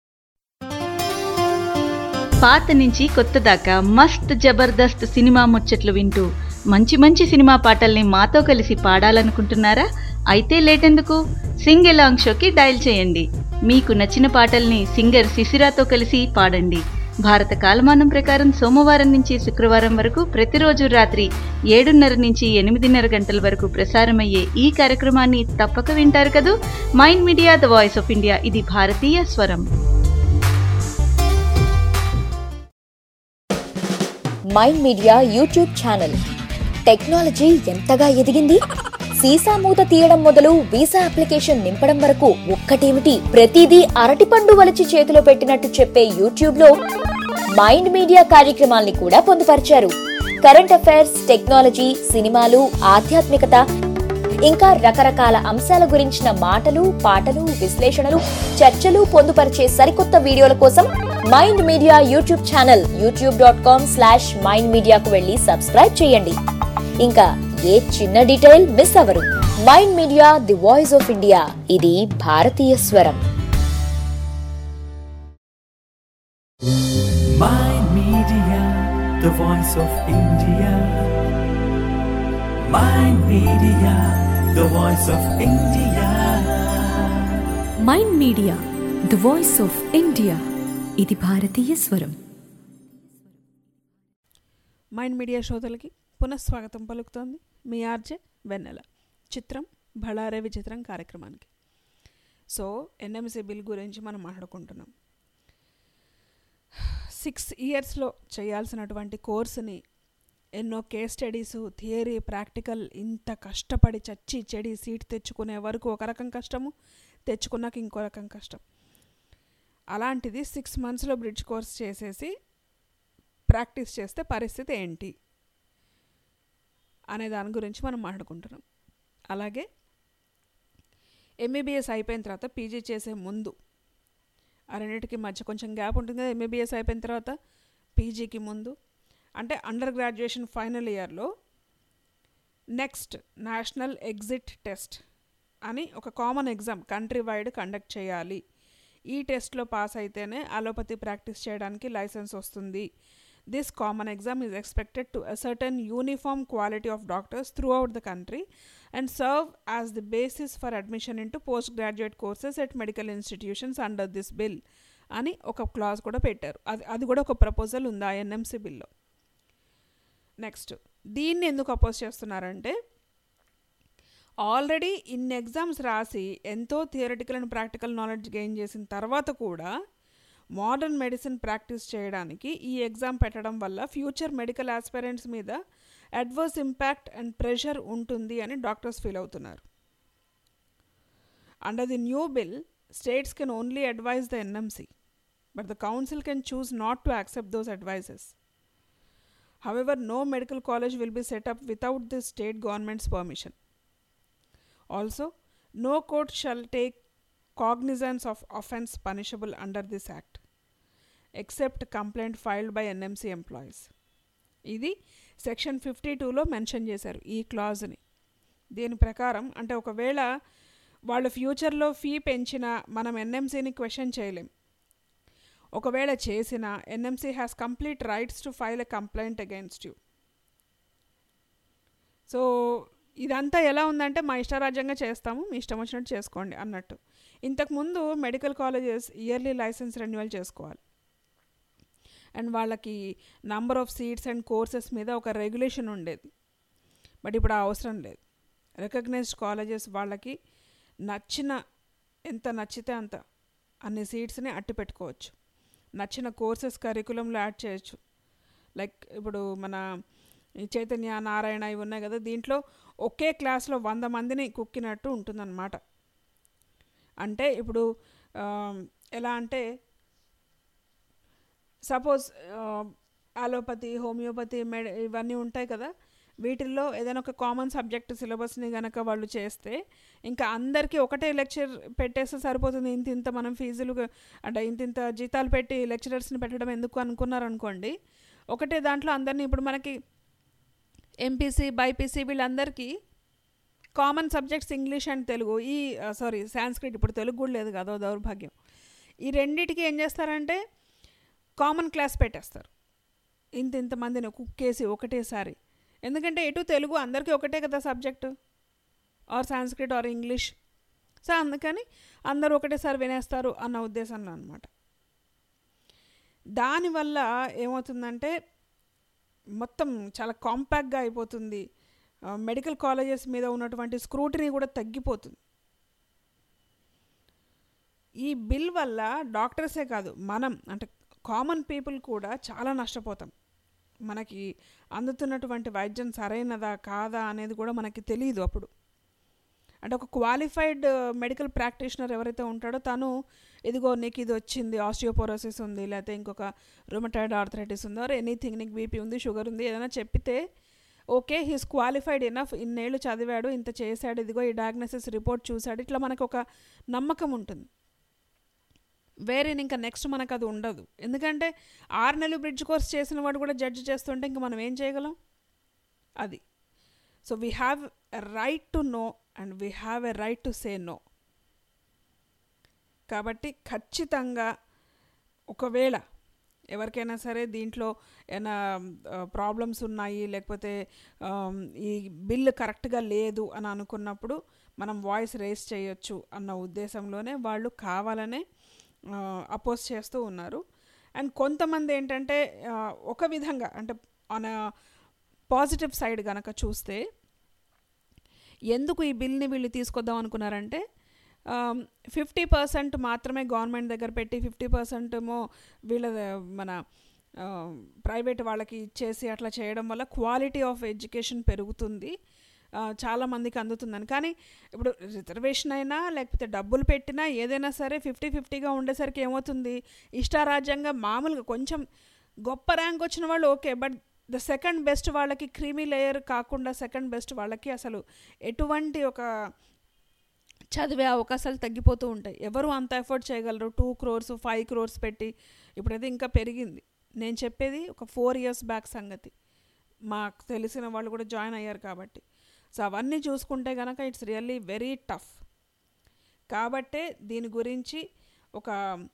పాత నుంచి కొత్త దాకా మస్త్ జబర్దస్త్ సినిమా ముచ్చట్లు వింటూ మంచి మంచి సినిమా పాటల్ని మాతో కలిసి పాడాలనుకుంటున్నారా అయితే లేటెందుకు సింగ్ ఎలాంగ్ షోకి డయల్ చేయండి మీకు నచ్చిన పాటల్ని సింగర్ శిశిరాతో కలిసి పాడండి భారత కాలమానం ప్రకారం సోమవారం నుంచి శుక్రవారం వరకు ప్రతిరోజు రాత్రి ఏడున్నర నుంచి ఎనిమిదిన్నర గంటల వరకు ప్రసారమయ్యే ఈ కార్యక్రమాన్ని తప్పక వింటారు కదూ Mind media the voice of India ఇది భారతీయ స్వరం mind media YouTube channel technology ఎంతగా ఎదిగింది సీసా మూత తీయడం మొదలు వీసా అప్లికేషన్ నింపడం వరకు ఒక్కటేమిటి ప్రతిదీ అరటిపండు వలిచి చేతిలో పెట్టినట్టు చెప్పే యూట్యూబ్ లో మైండ్ మీడియా కార్యక్రమాల్ని కూడా పొందుపరిచారు కరెంట్ అఫైర్స్ టెక్నాలజీ సినిమాలు ఆధ్యాత్మికత ఇంకా రకరకాల అంశాల గురించిన మాటలు పాటలు విశ్లేషణలు చర్చలు పొందుపరిచే సరికొత్త వీడియోల కోసం mind media YouTube channel YouTube dot com slash mind మీడియాకు వెళ్ళి సబ్స్క్రైబ్ చేయండి ఇంకా ఏ చిన్న డీటెయిల్ మిస్ అవ్వరు Mind media the voice of India ఇది భారతీయ స్వరం Mind Media, the voice of India. Mind Media, the voice of India. Mind media the voice of India ఇది భారతీయ స్వరం మైండ్ మీడియా శ్రోతలకి పునఃస్వాగతం పలుకుతోంది మీ ఆర్జే వెన్నెల చిత్రం బళారే విచిత్రం కార్యక్రమానికి సో ఎన్ఎంసీ బిల్ గురించి మనం మాట్లాడుకుంటున్నాం సిక్స్ ఇయర్స్లో చేయాల్సినటువంటి కోర్సుని ఎన్నో కేస్ స్టడీస్ థియరీ ప్రాక్టికల్ ఇంత కష్టపడి చచ్చి చెడి సీట్ తెచ్చుకునే వరకు ఒక రకం కష్టము తెచ్చుకున్నాక ఇంకో రకం కష్టం అలాంటిది సిక్స్ మంత్స్లో బ్రిడ్జ్ కోర్స్ చేసేసి ప్రాక్టీస్ చేస్తే పరిస్థితి ఏంటి అనే దాని గురించి మనం మాట్లాడుకుంటున్నాం అలాగే ఎంబీబీఎస్ అయిపోయిన తర్వాత పీజీ చేసే ముందు ఆ రెండింటికి మధ్య కొంచెం గ్యాప్ ఉంటుంది కదా ఎంబీబీఎస్ అయిపోయిన తర్వాత పీజీకి ముందు అంటే అండర్ గ్రాడ్యుయేషన్ ఫైనల్ ఇయర్లో నెక్స్ట్ నేషనల్ ఎగ్జిట్ టెస్ట్ అని ఒక common exam country wide conduct చేయాలి ఈ టెస్ట్లో పాస్ అయితేనే అలోపతి ప్రాక్టీస్ చేయడానికి లైసెన్స్ వస్తుంది this common exam is expected to ascertain uniform quality of doctors throughout the country and serve as the basis for admission into post graduate courses at medical institutions under this bill అని ఒక clause కూడా పెట్టారు అది అది కూడా ఒక proposal ఉంది ఆ ఎన్ఎంసీ బిల్లో నెక్స్ట్ దీన్ని ఎందుకు అపోజ్ చేస్తున్నారంటే ఆల్రెడీ ఇన్ని ఎగ్జామ్స్ రాసి ఎంతో theoretical and practical knowledge gain చేసిన తర్వాత కూడా మోడర్న్ మెడిసిన్ ప్రాక్టీస్ చేయడానికి ఈ ఎగ్జామ్ పెట్టడం వల్ల ఫ్యూచర్ మెడికల్ ఆస్పిరెంట్స్ మీద అడ్వర్స్ ఇంపాక్ట్ అండ్ ప్రెషర్ ఉంటుంది అని డాక్టర్స్ ఫీల్ అవుతున్నారు under the new bill states can only advise the NMC but the council can choose not to accept those advises However, no medical college will be set up without the state government's permission. Also, no court shall take cognizance of offense punishable under this act, except complaint filed by NMC employees. ఇది section fifty టూలో mention చేశారు ఈ క్లాజ్ని దీని ప్రకారం అంటే ఒకవేళ వాళ్ళు ఫ్యూచర్లో ఫీ పెంచినా మనం ఎన్ఎంసీని క్వశ్చన్ చేయలేం ఒకవేళ చేసిన NMC has complete rights to file a complaint against you so ఇదంతా ఎలా ఉందంటే మా ఇష్టరాజ్యంగా చేస్తాము మీ ఇష్టం వచ్చినట్టు చేసుకోండి అన్నట్టు ఇంతకుముందు medical colleges yearly licence renewal చేసుకోవాలి అండ్ వాళ్ళకి number of seats and courses మీద ఒక రెగ్యులేషన్ ఉండేది బట్ ఇప్పుడు ఆ అవసరం లేదు రికగ్నైజ్డ్ కాలేజెస్ వాళ్ళకి నచ్చిన ఎంత నచ్చితే అంత అన్ని సీట్స్ని అట్టి పెట్టుకోవచ్చు నచ్చిన కోర్సెస్ కరికులంలో యాడ్ చేయొచ్చు లైక్ ఇప్పుడు మన ఈ చైతన్య నారాయణ ఇవి ఉన్నాయి కదా దీంట్లో ఒకే క్లాస్లో వంద మందిని కుక్కినట్టు ఉంటుందన్నమాట అంటే ఇప్పుడు ఆ, ఎలా అంటే సపోజ్ అలోపతి హోమియోపతి మెడ ఇవన్నీ ఉంటాయి కదా వీటిల్లో ఏదైనా ఒక కామన్ సబ్జెక్ట్ సిలబస్ని కనుక వాళ్ళు చేస్తే ఇంకా అందరికీ ఒకటే లెక్చర్ పెట్టేస్తే సరిపోతుంది ఇంత ఇంత మనం ఫీజులు అంటే ఇంత ఇంత జీతాలు పెట్టి లెక్చరర్స్ని పెట్టడం ఎందుకు అనుకున్నారనుకోండి ఒకటే దాంట్లో అందరినీ ఇప్పుడు మనకి ఎంపీసీ బైపీసీ వీళ్ళందరికీ common subjects English and Telugu ఈ సారీ సాంస్క్రిట్ ఇప్పుడు తెలుగు కూడా లేదు కదా దౌర్భాగ్యం ఈ రెండిటికి ఏం చేస్తారంటే కామన్ క్లాస్ పెట్టేస్తారు ఇంత ఇంతమందిని కుక్కేసి ఒకటేసారి ఎందుకంటే ఎటు తెలుగు అందరికీ ఒకటే కదా subject or Sanskrit or English so అందుకని అందరూ ఒకటేసారి వినేస్తారు అన్న ఉద్దేశంలో అనమాట దానివల్ల ఏమవుతుందంటే మొత్తం చాలా కాంపాక్ట్గా అయిపోతుంది మెడికల్ కాలేజెస్ మీద ఉన్నటువంటి స్క్రూటినీ కూడా తగ్గిపోతుంది ఈ బిల్ వల్ల డాక్టర్సే కాదు మనం అంటే కామన్ పీపుల్ కూడా చాలా నష్టపోతాం మనకి అందుతున్నటువంటి వైద్యం సరైనదా కాదా అనేది కూడా మనకి తెలియదు అప్పుడు అంటే ఒక క్వాలిఫైడ్ మెడికల్ ప్రాక్టీషనర్ ఎవరైతే ఉంటాడో తను ఇదిగో నీకు ఇది వచ్చింది ఆస్టియోపోరోసిస్ ఉంది లేకపోతే ఇంకొక రుమటాయిడ్ ఆర్థరైటిస్ ఉంది ఆర్ ఎనీథింగ్ నీకు బీపీ ఉంది షుగర్ ఉంది ఏదైనా చెప్పితే ఓకే హీస్ క్వాలిఫైడ్ ఇనఫ్ ఇన్నేళ్ళు చదివాడు ఇంత చేశాడు ఇదిగో ఈ డయాగ్నోసిస్ రిపోర్ట్ చూశాడు ఇట్లా మనకు ఒక నమ్మకం ఉంటుంది వేరే ఇంకా నెక్స్ట్ మనకు అది ఉండదు ఎందుకంటే ఆరు నెలలు బ్రిడ్జ్ కోర్స్ చేసిన వాడు కూడా జడ్జి చేస్తుంటే ఇంకా మనం ఏం చేయగలం అది so we have a right to know and we have a right to say no కాబట్టి ఖచ్చితంగా ఒకవేళ ఎవరికైనా సరే దీంట్లో ఏమైనా ప్రాబ్లమ్స్ ఉన్నాయి లేకపోతే ఈ బిల్లు కరెక్ట్గా లేదు అని అనుకున్నప్పుడు మనం వాయిస్ రేస్ చేయొచ్చు అన్న ఉద్దేశంలోనే వాళ్ళు కావాలనే అపోజ్ చేస్తూ ఉన్నారు అండ్ కొంతమంది ఏంటంటే ఒక విధంగా అంటే ఆన్ పాజిటివ్ సైడ్ కనుక చూస్తే ఎందుకు ఈ బిల్ని వీళ్ళు తీసుకొద్దాం అనుకున్నారంటే ఫిఫ్టీ పర్సెంట్ మాత్రమే గవర్నమెంట్ దగ్గర పెట్టి ఫిఫ్టీ పర్సెంట్ ఏమో వీళ్ళ మన ప్రైవేట్ వాళ్ళకి ఇచ్చేసి అట్లా చేయడం వల్ల క్వాలిటీ ఆఫ్ ఎడ్యుకేషన్ పెరుగుతుంది చాలామందికి అందుతుందని కానీ ఇప్పుడు రిజర్వేషన్ అయినా లేకపోతే డబ్బులు పెట్టినా ఏదైనా సరే ఫిఫ్టీ ఫిఫ్టీగా ఉండేసరికి ఏమవుతుంది ఇష్టారాజ్యంగా మామూలుగా కొంచెం గొప్ప ర్యాంక్ వచ్చిన వాళ్ళు okay but the second best వాళ్ళకి క్రీమీ లేయర్ కాకుండా సెకండ్ బెస్ట్ వాళ్ళకి అసలు ఎటువంటి ఒక చదివే అవకాశాలు తగ్గిపోతూ ఉంటాయి ఎవరు అంత ఎఫర్ట్ చేయగలరు టూ క్రోర్స్ ఫైవ్ క్రోర్స్ పెట్టి ఇప్పుడైతే ఇంకా పెరిగింది నేను చెప్పేది ఒక ఫోర్ ఇయర్స్ బ్యాక్ సంగతి మాకు తెలిసిన వాళ్ళు కూడా జాయిన్ అయ్యారు కాబట్టి సో అవన్నీ చూసుకుంటే కనుక ఇట్స్ రియల్లీ వెరీ టఫ్ కాబట్టే దీని గురించి ఒక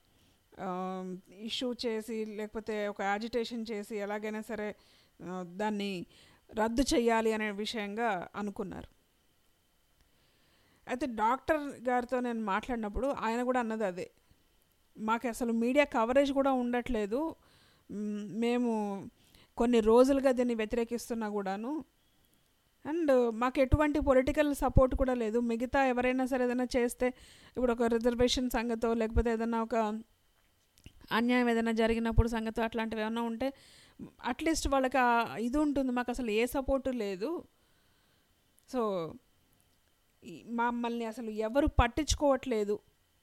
ఇష్యూ చేసి లేకపోతే ఒక యాజిటేషన్ చేసి ఎలాగైనా సరే దాన్ని రద్దు చేయాలి అనే విషయంగా అనుకున్నారు అయితే డాక్టర్ గారితో నేను మాట్లాడినప్పుడు ఆయన కూడా అన్నది అదే మాకు అసలు మీడియా కవరేజ్ కూడా ఉండట్లేదు మేము కొన్ని రోజులుగా దీన్ని వ్యతిరేకిస్తున్నా కూడాను అండ్ మాకు ఎటువంటి పొలిటికల్ సపోర్ట్ కూడా లేదు మిగతా ఎవరైనా సరే ఏదైనా చేస్తే ఇప్పుడు ఒక రిజర్వేషన్ సంగతో లేకపోతే ఏదైనా ఒక అన్యాయం ఏదైనా జరిగినప్పుడు సంగతో అట్లాంటివి ఏమైనా ఉంటే అట్లీస్ట్ వాళ్ళకి ఇది ఉంటుంది మాకు అసలు ఏ సపోర్టు లేదు సో మమ్మల్ని అసలు ఎవరు పట్టించుకోవట్లేదు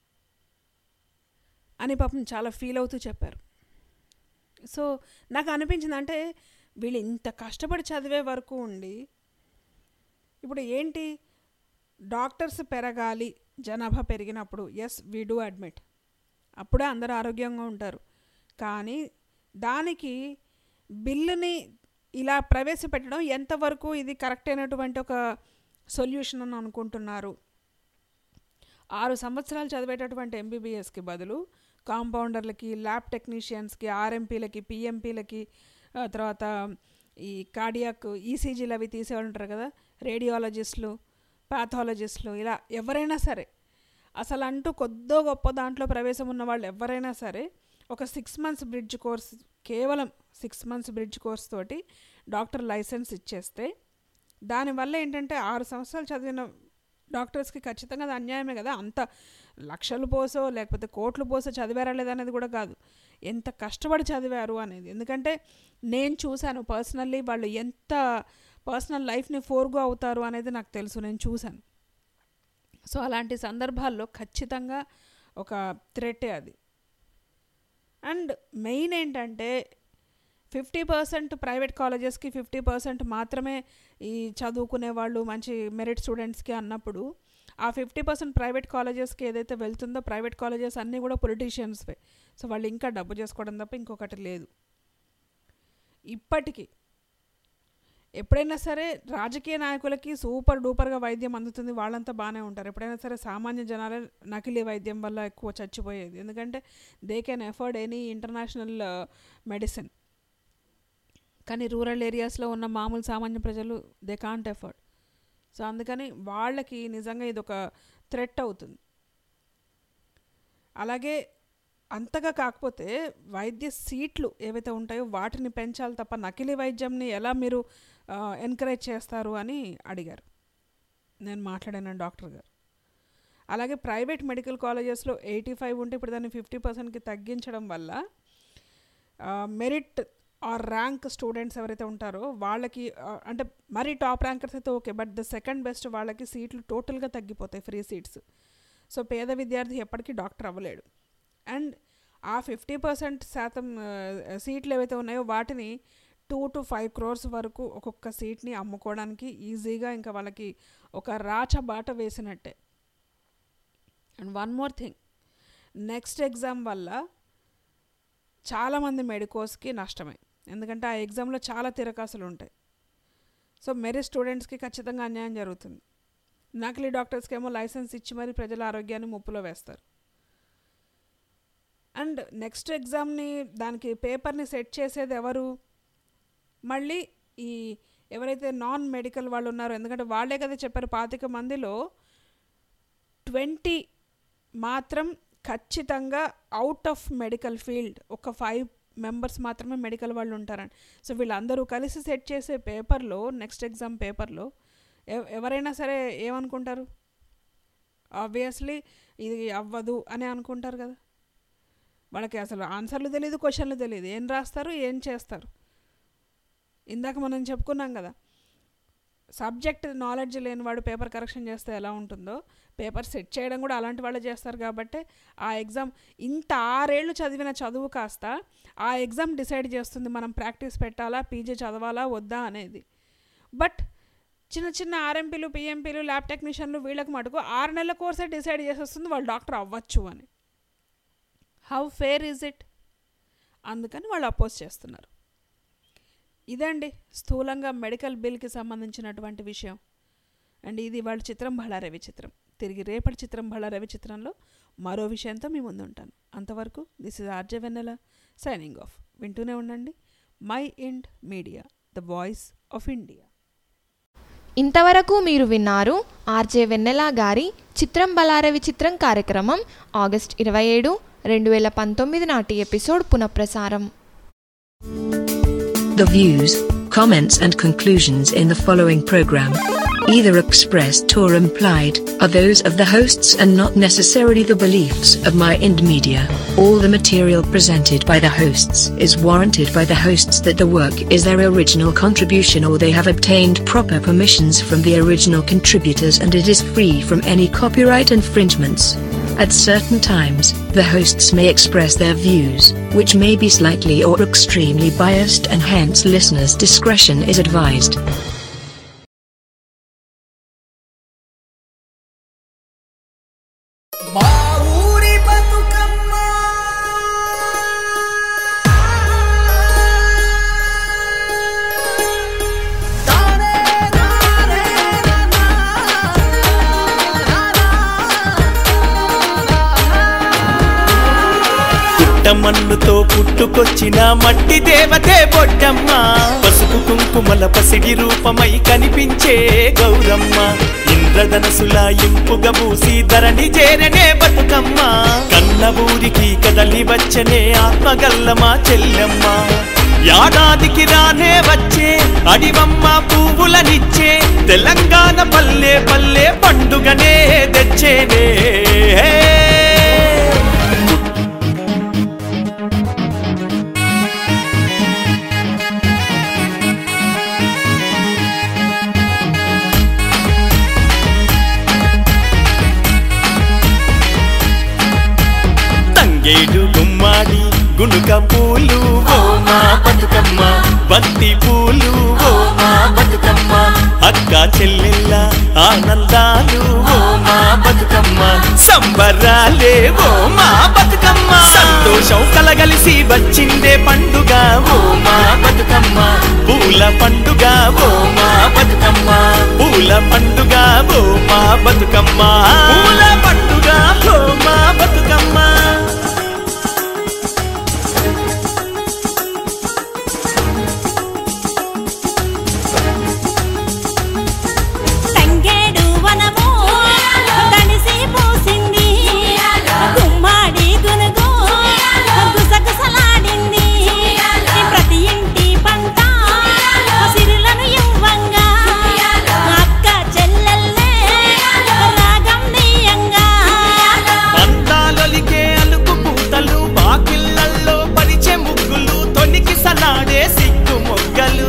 అని పాపం చాలా ఫీల్ అవుతూ చెప్పారు సో నాకు అనిపించింది అంటే వీళ్ళు ఇంత కష్టపడి చదివే వరకు ఉండి ఇప్పుడు ఏంటి డాక్టర్స్ పెరగాలి జనాభా పెరిగినప్పుడు ఎస్ వీ డూ అడ్మిట్ అప్పుడే అందరూ ఆరోగ్యంగా ఉంటారు కానీ దానికి బిల్లుని ఇలా ప్రవేశపెట్టడం ఎంతవరకు ఇది కరెక్ట్ అయినటువంటి ఒక సొల్యూషన్ అని అనుకుంటున్నారు ఆరు సంవత్సరాలు చదివేటటువంటి ఎంబీబీఎస్కి బదులు కాంపౌండర్లకి ల్యాబ్ టెక్నీషియన్స్కి ఆర్ఎంపీలకి పిఎంపీలకి తర్వాత ఈ కార్డియాక్ ఈసీజీలు అవి తీసేవాళ్ళు ఉంటారు కదా రేడియాలజిస్టులు పాథాలజిస్టులు ఇలా ఎవరైనా సరే అసలు అంటూ కొద్దో గొప్ప దాంట్లో ప్రవేశం ఉన్న వాళ్ళు ఎవరైనా సరే ఒక సిక్స్ మంత్స్ బ్రిడ్జ్ కోర్స్ కేవలం సిక్స్ మంత్స్ బ్రిడ్జ్ కోర్స్ తోటి డాక్టర్ లైసెన్స్ ఇచ్చేస్తే దానివల్ల ఏంటంటే ఆరు సంవత్సరాలు చదివిన డాక్టర్స్కి ఖచ్చితంగా అది అన్యాయమే కదా అంత లక్షలు పోసో లేకపోతే కోట్లు పోసో చదివారా లేదా అనేది కూడా కాదు ఎంత కష్టపడి చదివారు అనేది ఎందుకంటే నేను చూశాను పర్సనల్లీ వాళ్ళు ఎంత పర్సనల్ లైఫ్ని ఫోర్గో అవుతారు అనేది నాకు తెలుసు నేను చూశాను సో అలాంటి సందర్భాల్లో ఖచ్చితంగా ఒక థ్రెటే అది అండ్ మెయిన్ ఏంటంటే ఫిఫ్టీ పర్సెంట్ ప్రైవేట్ కాలేజెస్కి ఫిఫ్టీ పర్సెంట్ మాత్రమే ఈ చదువుకునే వాళ్ళు మంచి మెరిట్ స్టూడెంట్స్కి అన్నప్పుడు ఆ ఫిఫ్టీ పర్సెంట్ ప్రైవేట్ కాలేజెస్కి ఏదైతే వెళ్తుందో ప్రైవేట్ కాలేజెస్ అన్నీ కూడా పొలిటీషియన్స్వే సో వాళ్ళు ఇంకా డబ్బు చేసుకోవడం తప్ప ఇంకొకటి లేదు ఇప్పటికీ ఎప్పుడైనా సరే రాజకీయ నాయకులకి సూపర్ డూపర్గా వైద్యం అందుతుంది వాళ్ళంతా బాగానే ఉంటారు ఎప్పుడైనా సరే సామాన్య జనాలే నకిలీ వైద్యం వల్ల ఎక్కువ చచ్చిపోయేది ఎందుకంటే they can afford any international medicine కానీ రూరల్ ఏరియాస్లో ఉన్న మామూలు సామాన్య ప్రజలు దే కాంట్ ఎఫర్డ్ సో అందుకని వాళ్ళకి నిజంగా ఇది ఒక థ్రెట్ అవుతుంది అలాగే అంతగా కాకపోతే వైద్య సీట్లు ఏవైతే ఉంటాయో వాటిని పెంచాలి తప్ప నకిలీ వైద్యంని ఎలా మీరు ఎంకరేజ్ చేస్తారు అని అడిగారు నేను మాట్లాడాను డాక్టర్ గారు అలాగే ప్రైవేట్ మెడికల్ కాలేజెస్లో ఎయిటీ ఫైవ్ ఉంటే ఇప్పుడు దాన్ని ఫిఫ్టీ పర్సెంట్కి తగ్గించడం వల్ల మెరిట్ ఆర్ ర్యాంక్ స్టూడెంట్స్ ఎవరైతే ఉంటారో వాళ్ళకి ఆ, అంటే మరీ టాప్ ర్యాంకర్స్ అయితే okay but the second best వాళ్ళకి సీట్లు టోటల్గా తగ్గిపోతాయి ఫ్రీ సీట్స్ సో పేద విద్యార్థి ఎప్పటికీ డాక్టర్ అవ్వలేడు అండ్ ఆ ఫిఫ్టీ పర్సెంట్ శాతం ఆ, సీట్లు ఏవైతే ఉన్నాయో వాటిని టూ టు ఫైవ్ క్రోర్స్ వరకు ఒక్కొక్క సీట్ని అమ్ముకోవడానికి ఈజీగా ఇంకా వాళ్ళకి ఒక రాచ బాట వేసినట్టే and one more thing next exam వల్ల చాలామంది మెడికోస్కి నష్టమే ఎందుకంటే ఆ ఎగ్జామ్లో చాలా తిరకాసులు ఉంటాయి సో మెరిట్ స్టూడెంట్స్కి ఖచ్చితంగా అన్యాయం జరుగుతుంది నకిలీ డాక్టర్స్కి ఏమో లైసెన్స్ ఇచ్చి మరి ప్రజల ఆరోగ్యాన్ని ముప్పులో వేస్తారు అండ్ నెక్స్ట్ ఎగ్జామ్ని దానికి పేపర్ని సెట్ చేసేది ఎవరు మళ్ళీ ఈ ఎవరైతే నాన్ మెడికల్ వాళ్ళు ఉన్నారో ఎందుకంటే వాళ్ళే కదా చెప్పారు పాతిక మందిలో ట్వంటీ మాత్రం ఖచ్చితంగా అవుట్ ఆఫ్ మెడికల్ ఫీల్డ్ ఒక ఫైవ్ మెంబర్స్ మాత్రమే మెడికల్ వాళ్ళు ఉంటారండి సో వీళ్ళందరూ కలిసి సెట్ చేసే పేపర్లో నెక్స్ట్ ఎగ్జామ్ పేపర్లో ఎవ- ఎవరైనా సరే ఏమనుకుంటారు ఆబ్వియస్లీ ఇది అవ్వదు అని అనుకుంటారు కదా వాళ్ళకి అసలు ఆన్సర్లు తెలియదు క్వశ్చన్లు తెలియదు ఏం రాస్తారు ఏం చేస్తారు ఇందాక మనం చెప్పుకున్నాం కదా సబ్జెక్ట్ నాలెడ్జ్ లేనివాడు పేపర్ కరెక్షన్ చేస్తే ఎలా ఉంటుందో పేపర్ సెట్ చేయడం కూడా అలాంటి వాళ్ళే చేస్తారు కాబట్టి ఆ ఎగ్జామ్ ఇంత ఆరేళ్ళు చదివిన చదువు కాస్త ఆ ఎగ్జామ్ డిసైడ్ చేస్తుంది మనం ప్రాక్టీస్ పెట్టాలా పీజీ చదవాలా వద్దా అనేది బట్ చిన్న చిన్న ఆర్ఎంపీలు పిఎంపీలు ల్యాబ్ టెక్నీషియన్లు వీళ్ళకి మటుకు ఆరు నెలల కోర్సే డిసైడ్ చేసేస్తుంది వాళ్ళు డాక్టర్ అవ్వచ్చు అని హౌ ఫేర్ ఈజ్ ఇట్ అందుకని వాళ్ళు అపోజ్ చేస్తున్నారు ఇదండి స్థూలంగా మెడికల్ బిల్కి సంబంధించినటువంటి విషయం అండ్ ఇది వాళ్ళ చిత్రం బళారే విచిత్రం తిరిగి రేపటి చిత్రం బళారే విచిత్రంలో మరో విషయంతో మీ ముందు ఉంటాను అంతవరకు this is RJ Vennela signing off వింటూనే ఉండండి Mind Media the voice of India ఇంతవరకు మీరు విన్నారు ఆర్జే వెన్నెల గారి చిత్రం బలార విచిత్రం కార్యక్రమం ఆగస్ట్ ఇరవై ఏడు రెండు వేల పంతొమ్మిది నాటి ఎపిసోడ్ పునఃప్రసారం The views, comments, and conclusions in the following program, either expressed or implied, are those of the hosts and not necessarily the beliefs of My Ind Media. All the material presented by the hosts is warranted by the hosts that the work is their original contribution or they have obtained proper permissions from the original contributors and it is free from any copyright infringements. At certain times, the hosts may express their views, which may be slightly or extremely biased, and hence listeners' discretion is advised. మా ఊరి బతుకమ్మ పుట్టమన్నుతో పుట్టుకొచ్చిన మట్టి దేవతే బొడ్డమ్మ పసుపు కుంకుమల పసిడి రూపమై కనిపించే గౌరమ్మ ఇంద్రధనసుల ఇంపుగా మూసి ధరణి చేరనే బతుకమ్మ కన్న ఊరికి కదలి వచ్చనే ఆత్మగల్లమా చెల్లెమ్మ యాదాదికి రానే వచ్చే అడివమ్మ పువ్వులనిచ్చే తెలంగాణ పల్లె పల్లె పండుగనే తెచ్చేనే తంగేడు గుమ్మాడి గునుక పూలు ఓ మా బతుకమ్మ బంతి పూలు ఓ మా బతుకమ్మ అక్క చెల్లెళ్ళ ఆనందాలు ఓ మా బతుకమ్మ సంబరాలే ఓ మా బతుకమ్మ సంతోషం కలగలిసి వచ్చిందే పండుగ ఓ మా బతుకమ్మ పూల పూల పండుగ ఓ మా బతుకమ్మ పూల పండుగ ఓ మా బతుకమ్మ పూల పండుగ ఓ మా బతుకమ్మ తంగేడు వనము తడిసి పూసింది గుమ్మాడి గునుగు గుసగుసలాడింది ప్రతి ఇంటి పంట సిరులను ఇవ్వంగా అక్క చెల్లెల్లే రాగం నీయంగా అందాలొలికే అలుకు పూతలు బాకిళ్ళల్లో పరిచే ముగ్గులు తొనికి సలాడే సిగ్గు మొగ్గలు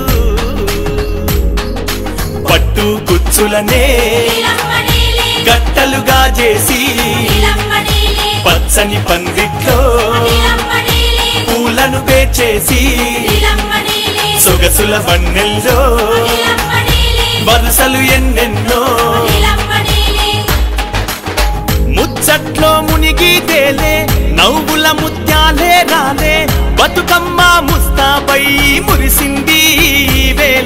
పట్టు గుచ్చులనే గట్టలుగా చేసి పచ్చని పందిట్లో పూలను పేర్చేసి సొగసుల వన్నెల్లో వరుసలు ఎన్నెన్నో ముచ్చట్లో మునిగి తేలే నవ్వుల ముత్యాలే రాలే బతుకమ్మ ముస్తాబై మురిసింది ఈ వేళ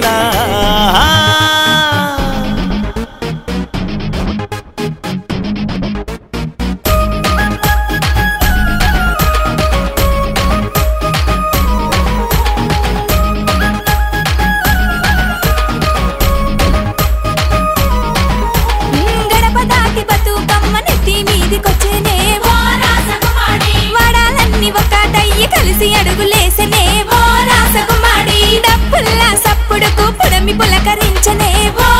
గడప దాటి బతుకమ్మ నెత్తి మీదికొచ్చేనే వడాలన్నీ ఒకటయ్యి కలిసి అడుగులేసనే ఓ రాసకుమారి డప్పుల్లా సప్పుడుకు పుడమి పులకరించనే ఓ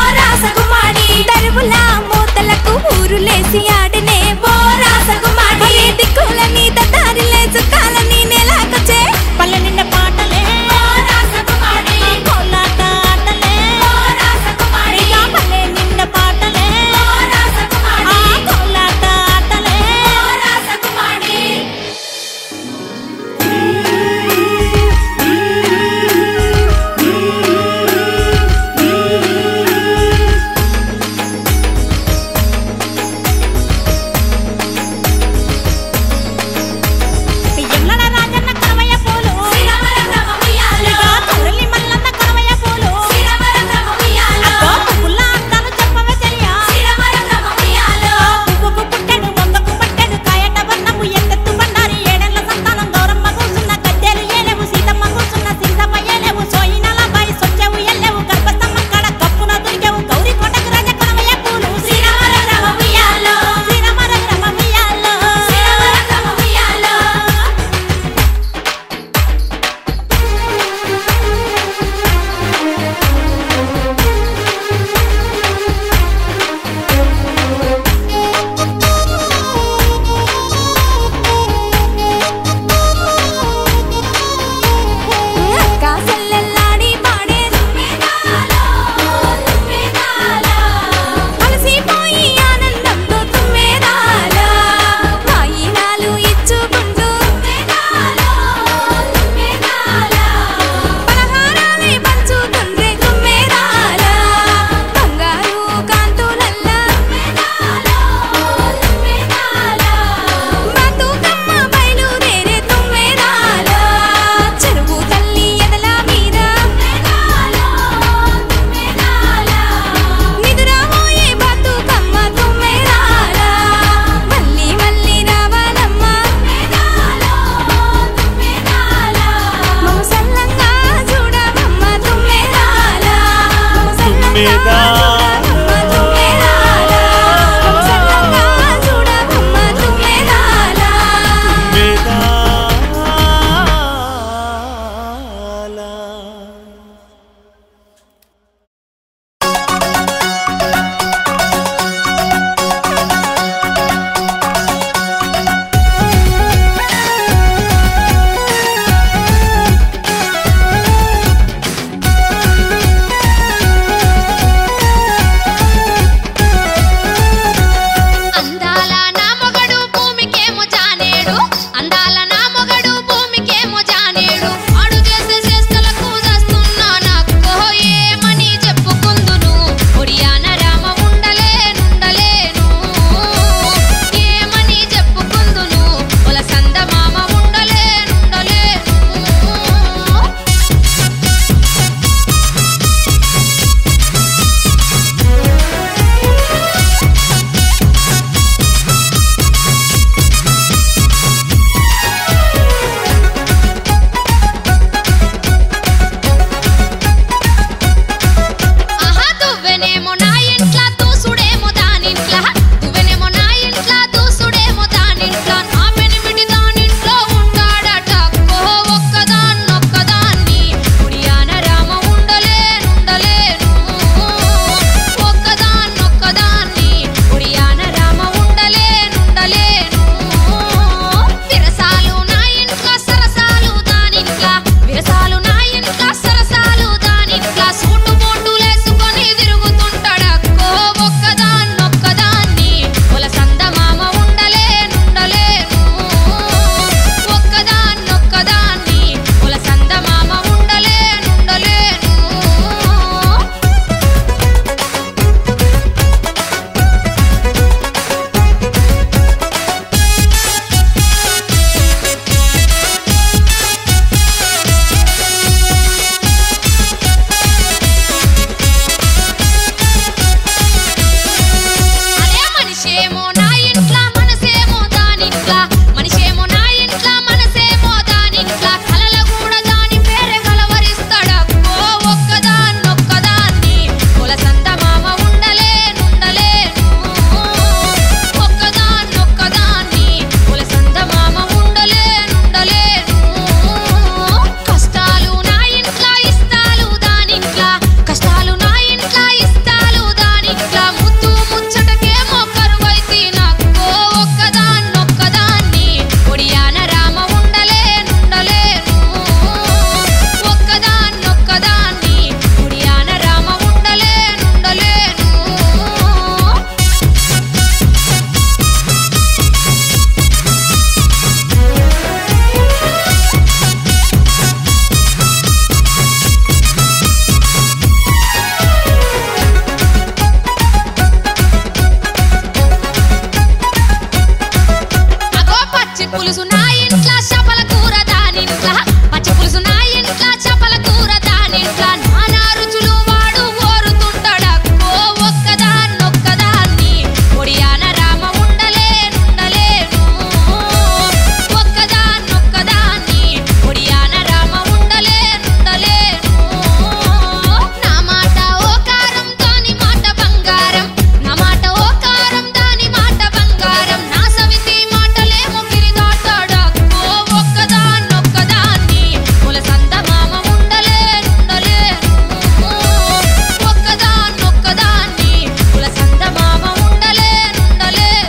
ఇంట్లా మనిషేమో నా ఇంట్లా మనసేమో దానింట్లా కలల కూడా దాని పేరే కలవరిస్తాడక్కో ఒక్కదాన్నొక్కదాన్ని కులసంత మామ ఉండలేనుండలేను ఒక్కదాన్నొక్కదాన్ని కులసంత మామ ఉండలేనుండలేను కష్టాలు నా ఇంట్లా ఇస్తాలు దానింట్లా కష్టాలు నా ఇంట్లా ఇస్తాలు దానింట్లా ముద్దు ముచ్చటకేమో కరువైతే నాకు ఒక్కదాన్నొక్కదాన్ని ఒడియాన రామ ఉండలేనుండలేను ఒక్కదాన్నొక్కదాన్ని ఒడియాన రామ ఉండలేనుండలేను అగో పచ్చి పులుసు నా ఇంట్లా చేపల కూర దానింట్లా పచ్చి పులుసు నా ఇంట్లా చేపల కూర దానింట్లా నానా రుచులు వాడు ఓరుతుంటాడక్కో ఒక్కదాన్నొక్కదాన్ని ఒడియాన రామ ఉండలేనుండలేను ఒక్కదాన్నొక్కదాన్ని ఒడియాన రామ ఉండలేనుండలేను నా మాట ఓ కారం దాని మాట బంగారం నా మాట ఓ కారం దాని మాట బంగారం నా సవితి మాటలేమో గిరిదాటాడక్కో ఒక్కదాన్నొక్కదాన్ని కులసంత మామ ఉండలేనుండలేను ఒక్కదాన్నొక్కదాన్ని కులసంత మామ ఉండలేనుండలేను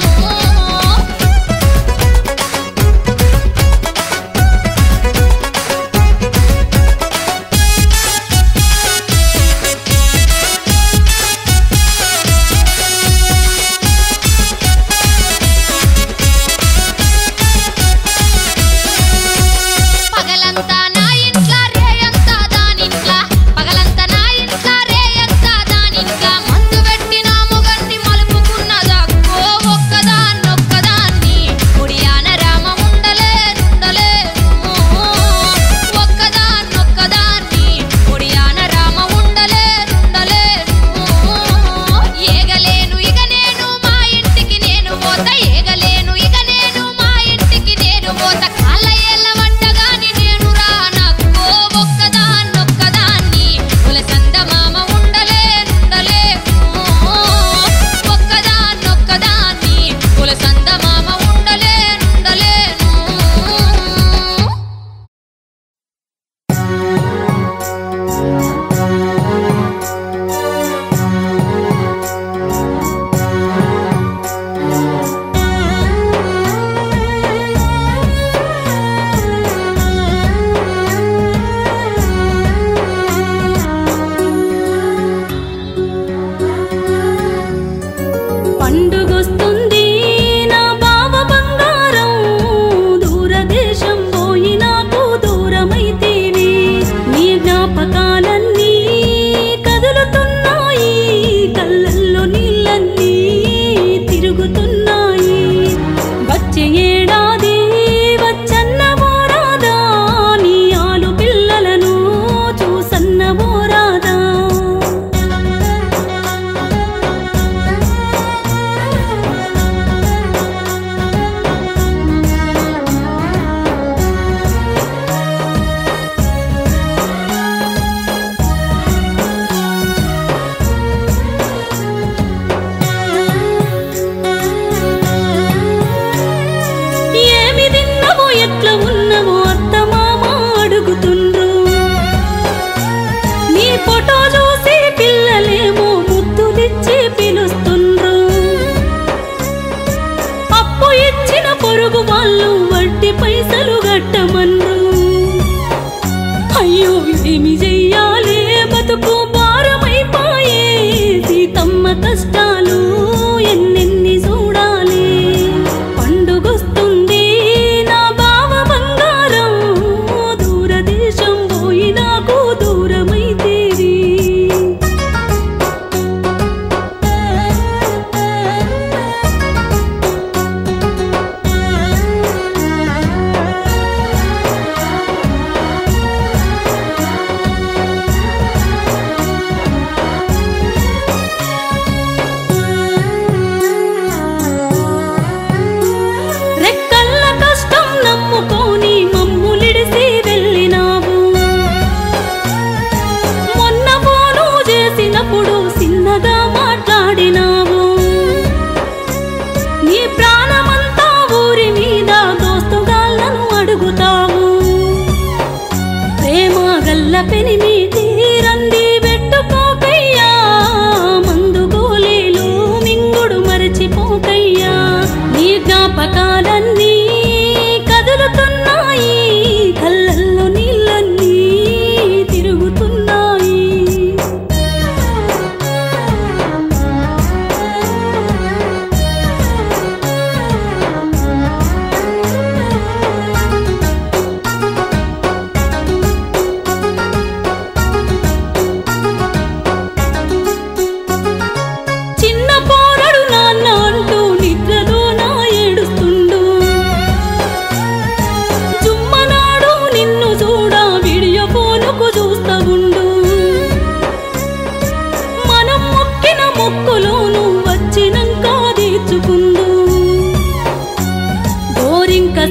పగలంతా నా ఇంట్లా రేయంతా దానింట్లా పగలంతా నా ఇంట్లా రేయంతా దానింట్లా మందు పెట్టిన మొగన్ని మలుపుకున్నదక్కో ఒక్కదాన్నొక్కదాన్ని ఒడియాన రామ ఉండలేనుండలేను ఒక్కదాన్నొక్కదాన్ని ఒడియాన రామ ఉండలేనుండలేను ఏగలేను ఇక నేను మా ఇంటికి నేను పోత ఏగలేను ఇక నేను మా ఇంటికి నేను పోత కాళ్ళ ఏళ్ళ వంటగాని నేను రానక్కో ఒక్కదాన్నొక్కదాన్ని కులసంద మామ ఉండలేనుండలేను ఒక్కదాన్నొక్కదాన్ని కులసంద మామ ఉండలేనుండలేను పండుగొస్తుంది నా బావ బంగారం దూరదేశం పోయి నాకు దూరమైతేవి నీ జ్ఞాపకాలన్నీ కదులుతున్నాయి కళ్ళల్లో నీళ్ళన్నీ తిరుగుతున్నాయి వచ్చే ఏడాది వచ్చన్న మోరాదా నీ ఆలు పిల్లలను చూసన్న మోరాదా ఏమి తిన్నవో ఎట్లా ఉన్నవో అత్త మామ అడుగుతుండ్రు నీ ఫోటో చూసి పిల్లలేమో ముద్దులిచ్చి పిలుస్తుండ్రు అప్పు ఇచ్చిన పొరుగు వాళ్ళు వడ్డీ పైసలు గట్టమన్రు అయ్యో ఏమి చెయ్యాలే బతుకు భారమైపోయే సీతమ్మ కష్టాలు ఎన్నెన్ని చూడాలి పండుగొస్తుంది నా బావ బంగారం దూరదేశం పోయి నాకు దూరమైతేవి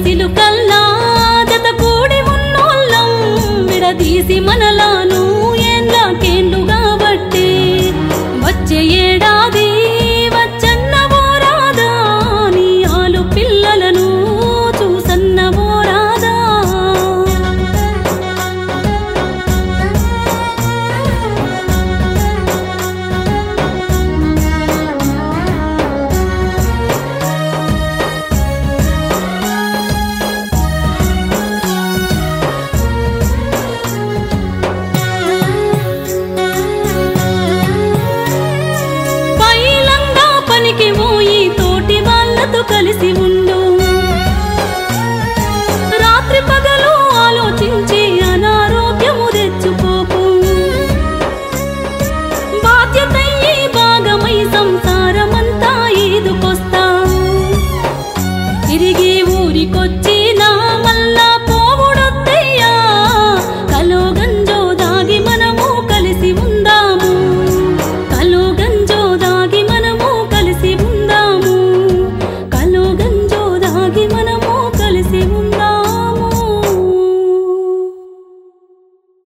సిలుకల్లా జత కూడి ఉన్నోళ్ళం విడదీసి మనలాను ఏండ్లకేండ్లు కాబట్టి వచ్చే ఏడాది వచ్చన్న ఓరాదా నీ ఆలు పిల్లలను చూసన్న ఓరాదా పైలంగా పనికి పోయి తోటి వాళ్ళతో కలిసి ఉండు రాత్రి పగలు ఆలోచించి అనారోగ్యము తెచ్చుకోకు బాధ్యతయ్యి భాగమై సంసారమంతా ఈదుకొస్తా తిరిగి ఊరికొచ్చి